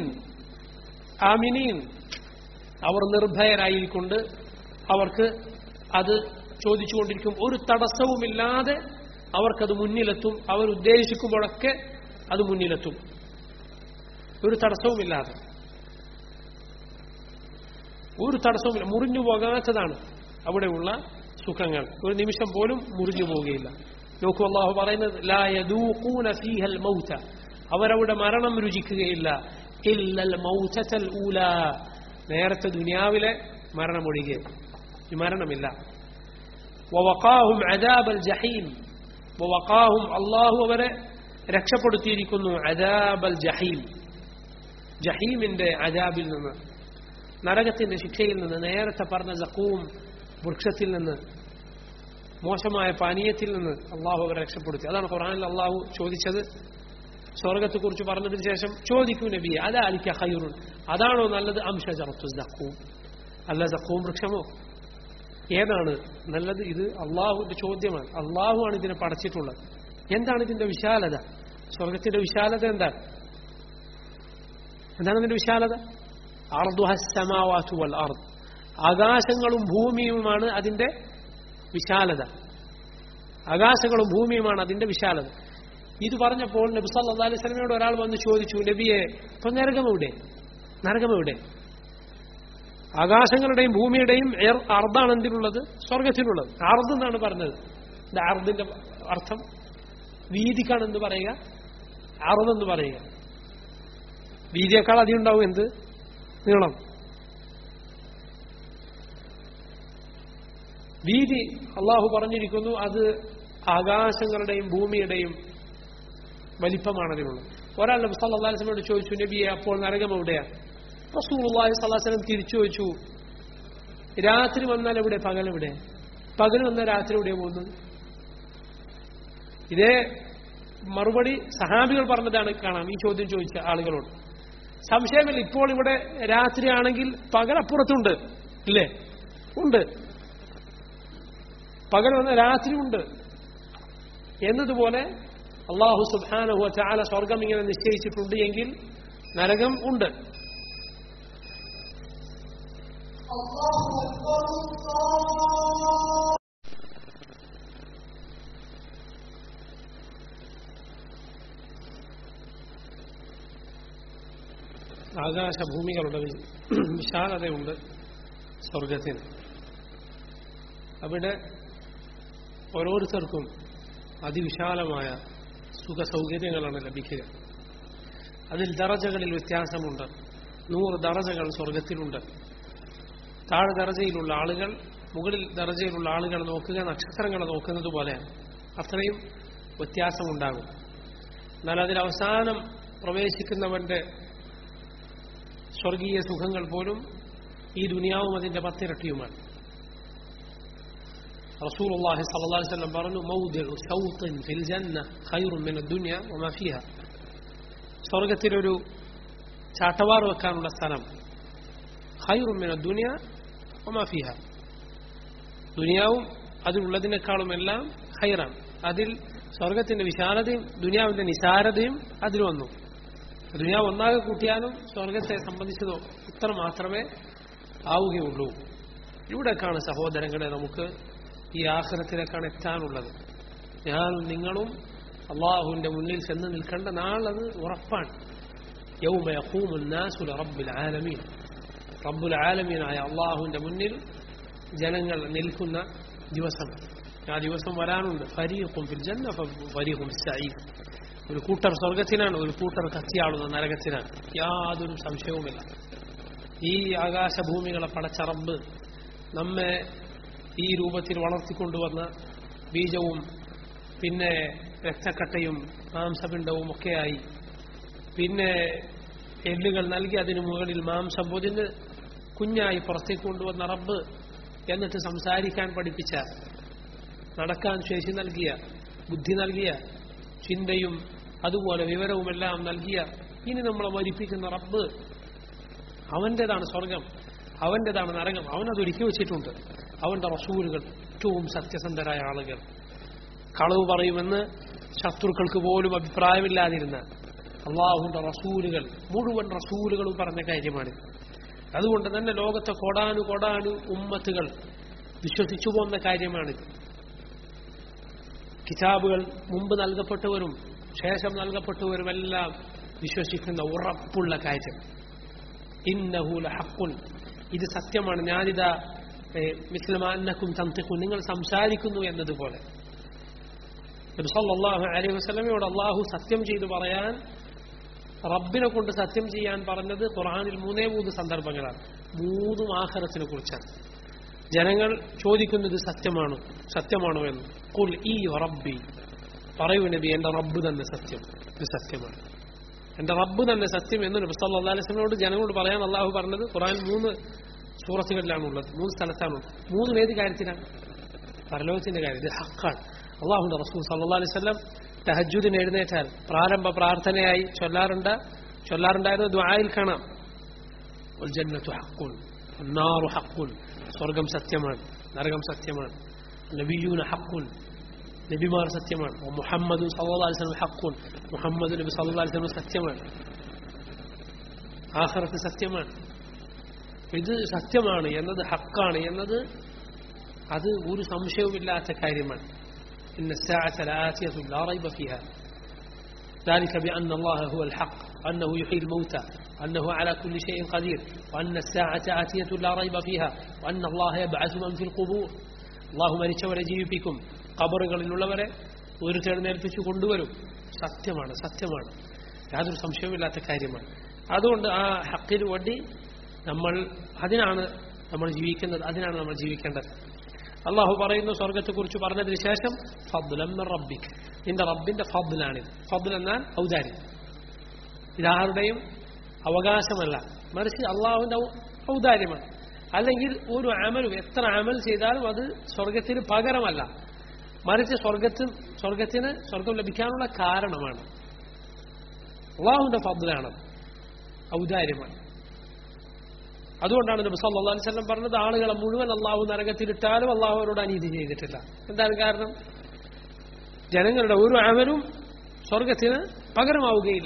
ആമിനീൻ അവർ നിർഭയരായിക്കൊണ്ട് അവർക്ക് അത് ചോദിച്ചുകൊണ്ടിരിക്കും ഒരു തടസ്സവുമില്ലാതെ അവർക്കത് മുന്നിലെത്തും അവർ ഉദ്ദേശിക്കുമ്പോഴൊക്കെ അത് മുന്നിലെത്തും ഒരു തടസ്സവുമില്ലാതെ ഒരു തടസ്സവുമില്ല മുറിഞ്ഞു പോകാത്തതാണ് അവിടെയുള്ള സുഖങ്ങൾ ഒരു നിമിഷം പോലും മുറിഞ്ഞു പോവുകയില്ല നോക്കൂ അള്ളാഹു പറയുന്നത് ലാ യദൂഖൂന ഫീഹൽ മൗത അവരവിടെ മരണം രുചിക്കുകയില്ല ഇല്ലൽ മൗതൽ ഊല നേരത്തെ ദുനിയാവിലെ മരണമൊഴികെ ഈ മരണമില്ല വവഖാഹും അദാബൽ ജഹീം വവഖാഹും അള്ളാഹു അവരെ രക്ഷപ്പെടുത്തിയിരിക്കുന്നു അദാബൽ ജഹീം ജഹീമിന്റെ അജാബിൽ നിന്ന് നരകത്തിന്റെ ശിക്ഷയിൽ നിന്ന് നേരത്തെ പറഞ്ഞ ജക്കൂം വൃക്ഷത്തിൽ നിന്ന് മോശമായ പാനീയത്തിൽ നിന്ന് അള്ളാഹു അവരെ രക്ഷപ്പെടുത്തി അതാണ് ഖുറാനിൽ അള്ളാഹു ചോദിച്ചത് സ്വർഗത്തെക്കുറിച്ച് പറഞ്ഞതിന് ശേഷം ചോദിക്കൂ നബിയെ അതാലിക്ക ഹൈറുൻ അതാണോ നല്ലത് അംശ ചറത്തു ജക്കൂം അല്ല ജക്കൂം വൃക്ഷമോ ഏതാണ് നല്ലത് ഇത് അള്ളാഹുവിന്റെ ചോദ്യമാണ് അള്ളാഹു ആണ് ഇതിനെ പടച്ചിട്ടുള്ളത് എന്താണ് ഇതിന്റെ വിശാലത സ്വർഗത്തിന്റെ വിശാലത എന്താണ് എന്താണ് അതിന്റെ വിശാലത അർദുഹസ്സമാവാത്തു വൽ അർദ് ആകാശങ്ങളും ഭൂമിയുമാണ് അതിന്റെ വിശാലത ആകാശങ്ങളും ഭൂമിയുമാണ് അതിന്റെ വിശാലത ഇത് പറഞ്ഞപ്പോൾ നബി സല്ലല്ലാഹു അലൈഹി വസല്ലമയോട് ഒരാൾ വന്ന് ചോദിച്ചു നബിയെ ഇപ്പൊ നരകം എവിടെ നരകം എവിടെ ആകാശങ്ങളുടെയും ഭൂമിയുടെയും എർ- അർദ്ദാണ് എന്തിനുള്ളത് സ്വർഗത്തിനുള്ളത് അർദ് എന്നാണ് പറഞ്ഞത് ഇത് അർദിന്റെ അർത്ഥം വീതിക്കാണ് എന്ത് പറയുക അറുതെന്ന് പറയുക വീതിയേക്കാൾ അധികം ഉണ്ടാവും എന്ത് നീളം വീതി അള്ളാഹു പറഞ്ഞിരിക്കുന്നു അത് ആകാശങ്ങളുടെയും ഭൂമിയുടെയും വലിപ്പമാണ് അതിനുള്ളത് ഒരാൾ നബി സല്ലല്ലാഹു അലൈഹി വസല്ലമയോട് ചോദിച്ചു നബിയെ അപ്പോൾ നരകം എവിടെയാണ് റസൂലുള്ളാഹി സ്വല്ലല്ലാഹു അലൈഹി വസല്ലം തിരിച്ചു ചോദിച്ചു രാത്രി വന്നാൽ എവിടെ പകൽ എവിടെ പകൽ വന്നാൽ രാത്രി എവിടെ പോകുന്നത് ഇതേ മറുപടി സഹാബികൾ പറഞ്ഞതാണ് കാണാം ഈ ചോദ്യം ചോദിച്ച ആളുകളോട് സംശയമില്ല ഇപ്പോൾ ഇവിടെ രാത്രിയാണെങ്കിൽ പകൽ അപ്പുറത്തുണ്ട് ഇല്ലേ ഉണ്ട് പകൽ വന്ന രാത്രി ഉണ്ട് എന്നതുപോലെ അള്ളാഹു സുബാനഹു ചാല സ്വർഗം ഇങ്ങനെ നിശ്ചയിച്ചിട്ടുണ്ട് എങ്കിൽ നരകം ഉണ്ട് ആകാശഭൂമികളുടെ വി- വിശാലതയുണ്ട് സ്വർഗത്തിന് അവിടെ ഓരോരുത്തർക്കും അതിവിശാലമായ സുഖ സൗകര്യങ്ങളാണ് ലഭിക്കുക അതിൽ ദറജകളിൽ വ്യത്യാസമുണ്ട് നൂറ് ദറജകൾ സ്വർഗത്തിലുണ്ട് താഴെ ദറജയിലുള്ള ആളുകൾ മുകളിൽ ദറജയിലുള്ള ആളുകൾ നോക്കുക നക്ഷത്രങ്ങളെ നോക്കുന്നത് പോലെയാണ് അത്രയും വ്യത്യാസമുണ്ടാകും എന്നാൽ അതിൽ അവസാനം പ്രവേശിക്കുന്നവന്റെ സ്വർഗീയ സുഖങ്ങൾ പോലും ഈ ദുനിയാവും അതിന്റെ പത്തിരട്ടിയുമാണ് റസൂൽ അള്ളാഹി സല്ലല്ലാഹു അലൈഹി വസല്ലം പറഞ്ഞു മൗദിഉ സൗത്തിൻ ഫിൽ ജന്ന ഖൈറുൻ മിന ദുനിയ വമാ ഫീഹ സ്വർഗത്തിലൊരു ചാട്ടവാർ വെക്കാനുള്ള സ്ഥലം ഖൈറുൻ മിന ദുനിയ വമാ ഫീഹ ദുനിയാവും അതിലുള്ളതിനേക്കാളും എല്ലാം ഹൈറാണ് അതിൽ സ്വർഗത്തിന്റെ വിശാലതയും ദുനിയാവിന്റെ നിസാരതയും അതിൽ വന്നു ദുനിയാവ് ഒന്നാകെ കൂട്ടിയാലും സ്വർഗത്തെ സംബന്ധിച്ചതോ ഇത്ര മാത്രമേ ആവുകയുള്ളൂ ഇവിടേക്കാണ് സഹോദരങ്ങളെ നമുക്ക് ഈ ആഹ്റത്തിലേക്കാണ് എത്താനുള്ളത് ഞാൻ നിങ്ങളും അള്ളാഹുവിന്റെ മുന്നിൽ ചെന്ന് നിൽക്കേണ്ട നാളത് ഉറപ്പാണ് യൗമ യഖൂമു الناس لرب العالمين റബ്ബുൽ ആലമീനായ അള്ളാഹുവിന്റെ മുന്നിൽ ജനങ്ങൾ നിൽക്കുന്ന ദിവസം ആ ദിവസം വരാനുണ്ട് ഫരീഖും ഫിൽ ജന്ന ഫരീഖും സഈദ് ഒരു കൂട്ടർ സ്വർഗത്തിനാണ് ഒരു കൂട്ടർ കത്തിയാളുന്ന നരകത്തിനാണ് യാതൊരു സംശയവുമില്ല ഈ ആകാശഭൂമികളെ പടച്ച റബ്ബ് നമ്മെ ഈ രൂപത്തിൽ വളർത്തിക്കൊണ്ടുവന്ന ബീജവും പിന്നെ രക്തക്കട്ടയും മാംസപിണ്ഡവും ഒക്കെയായി പിന്നെ എല്ലുകൾ നൽകി അതിനു മുകളിൽ മാംസം പൊതിഞ്ഞ് കുഞ്ഞായി പുറത്തേക്ക് കൊണ്ടുവന്ന റബ്ബ് എന്നിട്ട് സംസാരിക്കാൻ പഠിപ്പിച്ച നടക്കാൻ ശേഷി നൽകിയ ബുദ്ധി നൽകിയ ചിന്തയും അതുപോലെ വിവരവുമെല്ലാം നൽകിയ ഇനി നമ്മളെ മരിപ്പിക്കുന്ന റബ്ബ് അവന്റേതാണ് സ്വർഗം അവന്റേതാണ് നരകം അവനത് ഒരുക്കി വെച്ചിട്ടുണ്ട് അവന്റെ റസൂലുകൾ ഏറ്റവും സത്യസന്ധരായ ആളുകൾ കളവ് പറയുമെന്ന് ശത്രുക്കൾക്ക് പോലും അഭിപ്രായമില്ലാതിരുന്ന അള്ളാഹുന്റെ റസൂലുകൾ മുഴുവൻ റസൂലുകളും പറഞ്ഞ കാര്യമാണ് അതുകൊണ്ട് തന്നെ ലോകത്തെ കൊടാനു കൊടാനു ഉമ്മത്തുകൾ വിശ്വസിച്ചു പോന്ന കാര്യമാണിത് കിതാബുകൾ മുമ്പ് നൽകപ്പെട്ടവരും ശേഷം നൽകപ്പെട്ടവരുമെല്ലാം വിശ്വസിക്കുന്ന ഉറപ്പുള്ള കാര്യം ഇന്നഹൂല ഹക്കുൻ ഇത് സത്യമാണ് ഞാനിതാ മിസ്ലമാനക്കും തന്തിക്കും നിങ്ങൾ സംസാരിക്കുന്നു എന്നതുപോലെ നബ്സല്ലാഹു അലൈഹി വസ്ലമയോട് അള്ളാഹു സത്യം ചെയ്തു പറയാൻ റബ്ബിനെ കൊണ്ട് സത്യം ചെയ്യാൻ പറഞ്ഞത് ഖുർആാനിൽ മൂന്നേ മൂന്ന് സന്ദർഭങ്ങളാണ് മൂന്നും ആഹാരത്തിനെ കുറിച്ചാണ് ജനങ്ങൾ ചോദിക്കുന്നത് സത്യമാണോ സത്യമാണോ എന്ന് കുൽ ഈ റബ്ബി പറയൂ നബി എന്റെ റബ്ബ് തന്നെ സത്യം ഇത് സത്യമാണ് എന്റെ റബ്ബ് തന്നെ സത്യം എന്ന് നബി സല്ലാ അലൈഹിനോട് ജനങ്ങളോട് പറയാൻ അള്ളാഹു പറഞ്ഞത് ഖുർആൻ മൂന്ന് സൂറത്തുകളിലാണ് ഉള്ളത് മൂന്ന് സ്ഥലത്താണ് മൂന്നും ഏത് കാര്യത്തിലാണ് പരലോകത്തിന്റെ കാര്യം ഇത് ഹക്കാണ് അള്ളാഹുന്റെ റസൂൽ സല്ലാ അലൈഹി സ്വലം തഹജുദിന് എഴുന്നേറ്റാൽ പ്രാരംഭ പ്രാർത്ഥനയായി ചൊല്ലാറുണ്ട് ചൊല്ലാറുണ്ടായിരുന്നു ദ്വായിൽ കാണാം ജന്നത്തു ഹക്കുൻ നാറു ഹക്കുൻ സ്വർഗം സത്യമാണ് നരകം സത്യമാണ് നബിയൂന ഹക്കുൻ നബിമാർ സത്യമാണ് മുഹമ്മദ് സല്ലാ അലിസ്ലം ഹക്കുൻ മുഹമ്മദ് നബി സല്ലാ അലിസ്ലം സത്യമാണ് ആഹ്റത്ത് സത്യമാണ് ഇത് സത്യമാണ് എന്നത് ഹക്കാണ് എന്നത് അത് ഒരു സംശയവുമില്ലാത്ത കാര്യമാണ് إن الساعة لآتية لا ريب فيها ذلك بأن الله هو الحق أنه يحيي الموتى أنه على كل شيء قدير وأن الساعة آتية لا ريب فيها وأن الله يبعث من في القبور الله മരിച്ചവരെ ജീവിപ്പിക്കും കബറുകളിലുള്ളവരെ ഒരു തെരഞ്ഞെടുപ്പിച്ചു കൊണ്ടുവരും സത്യമാണ് സത്യമാണ് യാതൊരു സംശയവുമില്ലാത്ത കാര്യമാണ് അതുകൊണ്ട് ആ ഹക്കിന് വേണ്ടി നമ്മൾ അതിനാണ് നമ്മൾ ജീവിക്കുന്നത് അതിനാണ് നമ്മൾ ജീവിക്കേണ്ടത് അള്ളാഹു പറയുന്നു സ്വർഗത്തെക്കുറിച്ച് പറഞ്ഞതിന് ശേഷം ഫദ്ലം റബ്ബിക്ക് നിന്റെ റബ്ബിന്റെ ഫദ്ലാണ് ഫദ്ൽ എന്നാൽ ഔദാര്യം ഇതാരുടെയും അവകാശമല്ല മറിച്ച് അള്ളാഹുവിന്റെ ഔദാര്യമാണ് അല്ലെങ്കിൽ ഒരു അമലും എത്ര അമൽ ചെയ്താലും അത് സ്വർഗത്തിന് പകരമല്ല മറിച്ച് സ്വർഗത്തിന് സ്വർഗത്തിന് സ്വർഗം ലഭിക്കാനുള്ള കാരണമാണ് അള്ളാഹുവിന്റെ ഫദ്ലാണ് ഔദാര്യമാണ് അതുകൊണ്ടാണ് നബി സല്ലല്ലാഹു അലൈഹി വസല്ലം പറഞ്ഞത് ആളുകളെ മുഴുവൻ അള്ളാഹു നരകത്തിലിട്ടാലും അള്ളാഹു അവരോട് അനീതി ചെയ്തിട്ടില്ല എന്താണ് കാരണം ജനങ്ങളുടെ ഒരു അമലും സ്വർഗത്തിന് പകരമാവുകയില്ല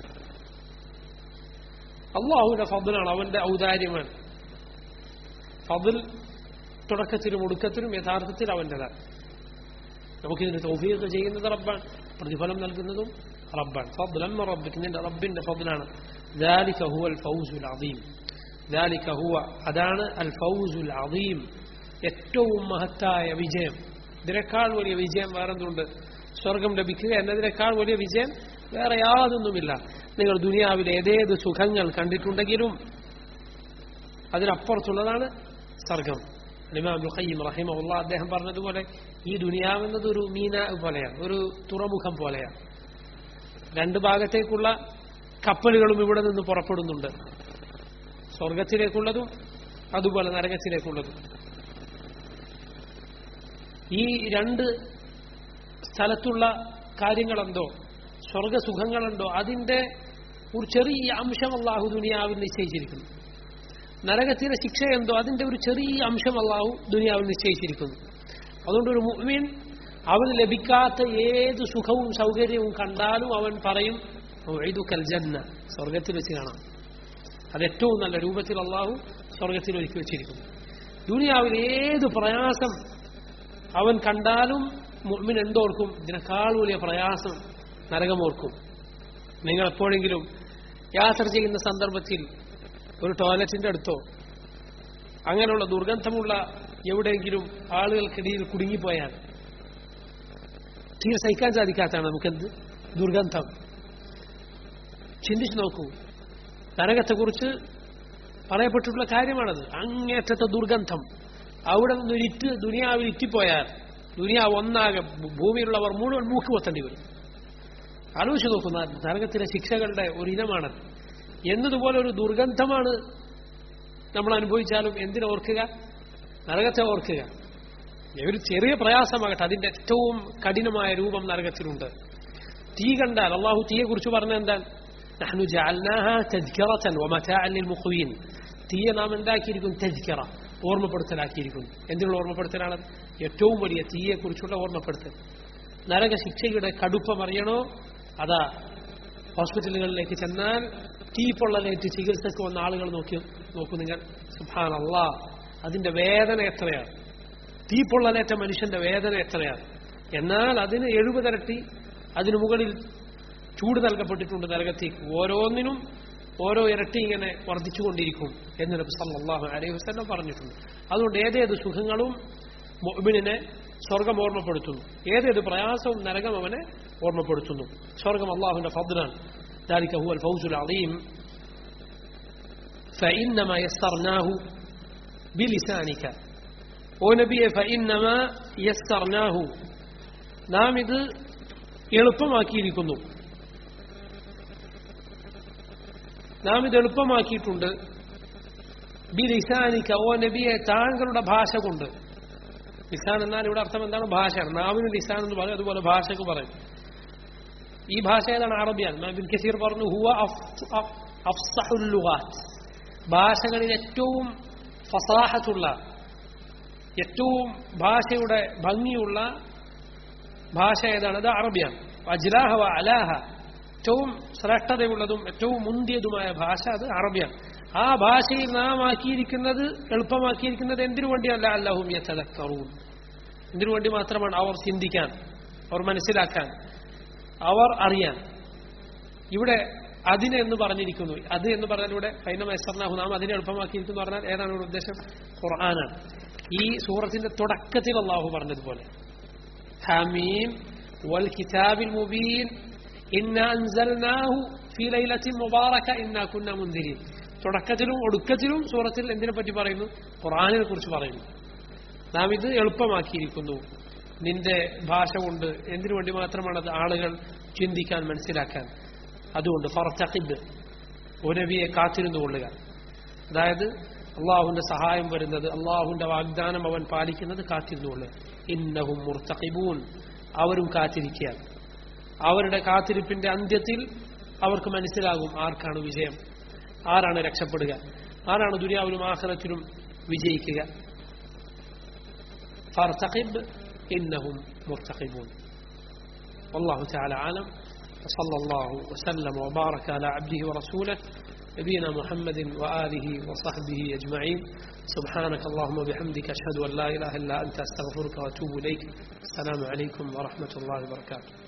അള്ളാഹുവിന്റെ ഫضലാണ് അവന്റെ ഔദാര്യമാണ് ഫضൽ തുടക്കത്തിലും ഒടുക്കത്തിലും യഥാർത്ഥത്തിൽ അവൻ്റെതാണ് നമുക്കിതിന് തൗഫീഖ് ചെയ്യുന്നത് റബ്ബാണ് പ്രതിഫലം നൽകുന്നതും റബ്ബാണ് ഫضലം റബ്ബിക്ക് നിന്റെ റബ്ബിന്റെ ഫضലാണ് ذلك هو الفوز العظيم ذلك هو അതാണ് അൽ ഫൗസുൽ അദീം ഏറ്റവും മഹത്തായ വിജയം ഇതിനേക്കാൾ വലിയ വിജയം വേറെന്തുണ്ട് സ്വർഗം ലഭിക്കുക എന്നതിനേക്കാൾ വലിയ വിജയം വേറെ യാതൊന്നുമില്ല നിങ്ങൾ ദുനിയാവിലെ ഏതേത് സുഖങ്ങൾ കണ്ടിട്ടുണ്ടെങ്കിലും അതിനപ്പുറത്തുള്ളതാണ് സ്വർഗം ഇമാം ഖയ്യിം റഹിമഹുള്ള അദ്ദേഹം പറഞ്ഞതുപോലെ ഈ ദുനിയാവെന്നത് ഒരു മീന പോലെയാണ് ഒരു തുറമുഖം പോലെയാണ് രണ്ട് ഭാഗത്തേക്കുള്ള കപ്പലുകളും ഇവിടെ നിന്ന് പുറപ്പെടുന്നുണ്ട് സ്വർഗത്തിലേക്കുള്ളതും അതുപോലെ നരകത്തിലേക്കുള്ളതും ഈ രണ്ട് സ്ഥലത്തുള്ള കാര്യങ്ങളെന്തോ സ്വർഗസുഖങ്ങളുണ്ടോ അതിന്റെ ഒരു ചെറിയ അംശം അള്ളാഹു ദുനിയാവിൽ നിശ്ചയിച്ചിരിക്കുന്നു നരകത്തിലെ ശിക്ഷ എന്തോ അതിന്റെ ഒരു ചെറിയ അംശം അള്ളാഹു ദുനിയാവിൽ നിശ്ചയിച്ചിരിക്കുന്നു അതുകൊണ്ട് ഒരു മുഅ്മിൻ അവന് ലഭിക്കാത്ത ഏത് സുഖവും സൗകര്യവും കണ്ടാലും അവൻ പറയും കൽ ജന്ന സ്വർഗത്തിൽ വെച്ച് കാണാം അത് ഏറ്റവും നല്ല രൂപത്തിൽ അള്ളാഹു സ്വർഗത്തിൽ ഒരുക്കി വെച്ചിരിക്കുന്നു ദുനിയാവിൽ ഏത് പ്രയാസം അവൻ കണ്ടാലും മുഅ്മിൻ എന്തോർക്കും ഇതിനേക്കാൾ വലിയ പ്രയാസം നരകമോർക്കും നിങ്ങൾ എപ്പോഴെങ്കിലും യാത്ര ചെയ്യുന്ന സന്ദർഭത്തിൽ ഒരു ടോയ്ലറ്റിന്റെ അടുത്തോ അങ്ങനെയുള്ള ദുർഗന്ധമുള്ള എവിടെയെങ്കിലും ആളുകൾക്കിടയിൽ കുടുങ്ങിപ്പോയാൽ തീരെ സഹിക്കാൻ സാധിക്കാത്തതാണ് നമുക്കെന്ത് ദുർഗന്ധം ചിന്തിച്ചു നോക്കൂ നരകത്തെക്കുറിച്ച് പറയപ്പെട്ടിട്ടുള്ള കാര്യമാണത് അങ്ങേറ്റത്തെ ദുർഗന്ധം അവിടെ നിന്ന് ഇറ്റ് ദുനിയാവിൽ ഇറ്റിപ്പോയാൽ ദുനിയാവ് ഒന്നാകെ ഭൂമിയിലുള്ളവർ മുഴുവൻ മൂക്ക് കൊത്തേണ്ടി വരും ആലോചിച്ച് നോക്കുന്ന നരകത്തിലെ ശിക്ഷകളുടെ ഒരു ഇനമാണത് എന്നതുപോലെ ഒരു ദുർഗന്ധമാണ് നമ്മൾ അനുഭവിച്ചാലും എന്തിനോർക്കുക നരകത്തെ ഓർക്കുക ഒരു ചെറിയ പ്രയാസമാകട്ടെ അതിന്റെ ഏറ്റവും കഠിനമായ രൂപം നരകത്തിലുണ്ട് തീ കണ്ടാൽ അള്ളാഹു തീയെ കുറിച്ച് പറഞ്ഞ എന്താണ് നഹ്നു ജഅൽനാഹാ തദ്കിറതൻ വമതാഅൻ ലിൽമുഖ്വിൻ തീയെ നാം എന്താക്കിയിരിക്കും തദ്കിറ ഓർമ്മപ്പെടുത്തലാക്കിയിരിക്കുന്നു എന്തിനുള്ള ഓർമ്മപ്പെടുത്തലാണ് ഏറ്റവും വലിയ തീയെ കുറിച്ചുള്ള ഓർമ്മപ്പെടുത്തൽ നരക ശിക്ഷയുടെ കടുപ്പം അറിയണോ അതാ ഹോസ്പിറ്റലുകളിലേക്ക് ചെന്നാൽ തീ പൊള്ളലേറ്റ് ചികിത്സക്ക് വന്ന ആളുകൾ നോക്കി നോക്കൂ നിങ്ങൾ സുഭാൻ അള്ളാ അതിന്റെ വേദന എത്രയാണ് തീ പൊള്ളലേറ്റ മനുഷ്യന്റെ വേദന എത്രയാണ് എന്നാൽ അതിന് എഴുപതരട്ടി അതിനു മുകളിൽ ചൂട് നൽകപ്പെട്ടിട്ടുണ്ട് നരകത്തേക്ക് ഓരോന്നിനും ഓരോ ഇരട്ടി ഇങ്ങനെ വർദ്ധിച്ചുകൊണ്ടിരിക്കും എന്ന് നബി സല്ലല്ലാഹു അലൈഹി വസല്ലം പറഞ്ഞിട്ടുണ്ട് അതുകൊണ്ട് ഏതേത് സുഖങ്ങളും മുഅ്മിനിനെ സ്വർഗം ഓർമ്മപ്പെടുത്തുന്നു ഏതേത് പ്രയാസവും നരകം അവനെ ഓർമ്മപ്പെടുത്തുന്നു സ്വർഗം അള്ളാഹുവിന്റെ ഫദ്ലാണ് ذلك هو الفوز العظيم فإنما يسرناه بلسانك ഓ നബിയെ فإنما يسرناه നാം ഇത് എളുപ്പമാക്കിയിരിക്കുന്നു നാം ഇത് എളുപ്പമാക്കിയിട്ടുണ്ട് ബി ലിസാനിക്ക ഓ നബിയെ താങ്കളുടെ ഭാഷ കൊണ്ട് ലിസാൻ എന്നാൽ ഇവിടെ അർത്ഥം എന്താണ് ഭാഷയാണ് നാവിന് ലിസാൻ എന്ന് പറയും അതുപോലെ ഭാഷക്ക് പറയും ഈ ഭാഷ ഏതാണ് അറബിയാണ് ബിൻ കസീർ പറഞ്ഞു ഹുവ അഫ്സഹുൽ ലുഗാത്ത് ഭാഷകളിൽ ഏറ്റവും ഫസാഹത്തുള്ള ഏറ്റവും ഭാഷയുടെ ഭംഗിയുള്ള ഭാഷ ഏതാണ് അത് അറബിയാണ് അജ്ലാഹ വ അലാഹ ഏറ്റവും ശ്രേഷ്ഠതയുള്ളതും ഏറ്റവും മുന്തിയതുമായ ഭാഷ അത് അറബിയാണ് ആ ഭാഷയിൽ നാം ആക്കിയിരിക്കുന്നത് എളുപ്പമാക്കിയിരിക്കുന്നത് എന്തിനു വേണ്ടിയല്ല അല്ലാഹും യത്തലക്കറൂൻ എന്തിനു വേണ്ടി മാത്രമാണ് അവർ ചിന്തിക്കാൻ അവർ മനസ്സിലാക്കാൻ അവർ അറിയാൻ ഇവിടെ അതിന് എന്ന് പറഞ്ഞിരിക്കുന്നു അത് എന്ന് പറഞ്ഞാൽ ഇവിടെ ഫൈന മൈസർനാഹു നാം അതിനെ എളുപ്പമാക്കിയിരിക്കുന്നു പറഞ്ഞാൽ ഏതാണ് ഇവിടെ ഉദ്ദേശം ഖുർആനാണ് ഈ സൂറത്തിന്റെ തുടക്കത്തിൽ അള്ളാഹു പറഞ്ഞതുപോലെ ഹമീം വൽ കിതാബിൽ മുബീൻ ഇന്ന അൻസൽനാഹു ഫീ ലൈലത്തിൻ മുബാറക ഇന്നാ കുന്ന മുൻദിരീൻ തുടക്കത്തിലും ഒടുക്കത്തിലും സൂറത്തിൽ എന്തിനെ പറ്റി പറയുന്നു ഖുർആനിനെ കുറിച്ച് പറയുന്നു നാം ഇത് എളുപ്പമാക്കിയിരിക്കുന്നു നിന്റെ ഭാഷ കൊണ്ട് എന്തിനു വേണ്ടി മാത്രമാണത് ആളുകൾ ചിന്തിക്കാൻ മനസ്സിലാക്കാൻ അതുകൊണ്ട് ഫർത്തഖിബ് നബിയെ കാത്തിരുന്നു കൊള്ളുക അതായത് അള്ളാഹുവിന്റെ സഹായം വരുന്നത് അള്ളാഹുവിന്റെ വാഗ്ദാനം അവൻ പാലിക്കുന്നത് കാത്തിരുന്നു കൊള്ളുക ഇന്നഹും മുർത്തഖിബൂൻ അവരും കാത്തിരിക്കുക അവരുടെ കാത്തിരിപ്പിന്റെ അന്ത്യത്തിൽ അവർക്ക് മനസ്സിലാകും ആർക്കാണ് വിജയം ആരാണ് രക്ഷപ്പെടുക ആരാണ് ദുര്യാവിലും ആഹ്റത്തിലും വിജയിക്കുക ഫർത്തഖിബ് إنهم مرتقبون والله تعالى أعلم وصلى الله وسلم وبارك على عبده ورسوله نبينا محمد وآله وصحبه أجمعين سبحانك اللهم وبحمدك أشهد أن لا إله إلا أنت أستغفرك وأتوب إليك السلام عليكم ورحمة الله وبركاته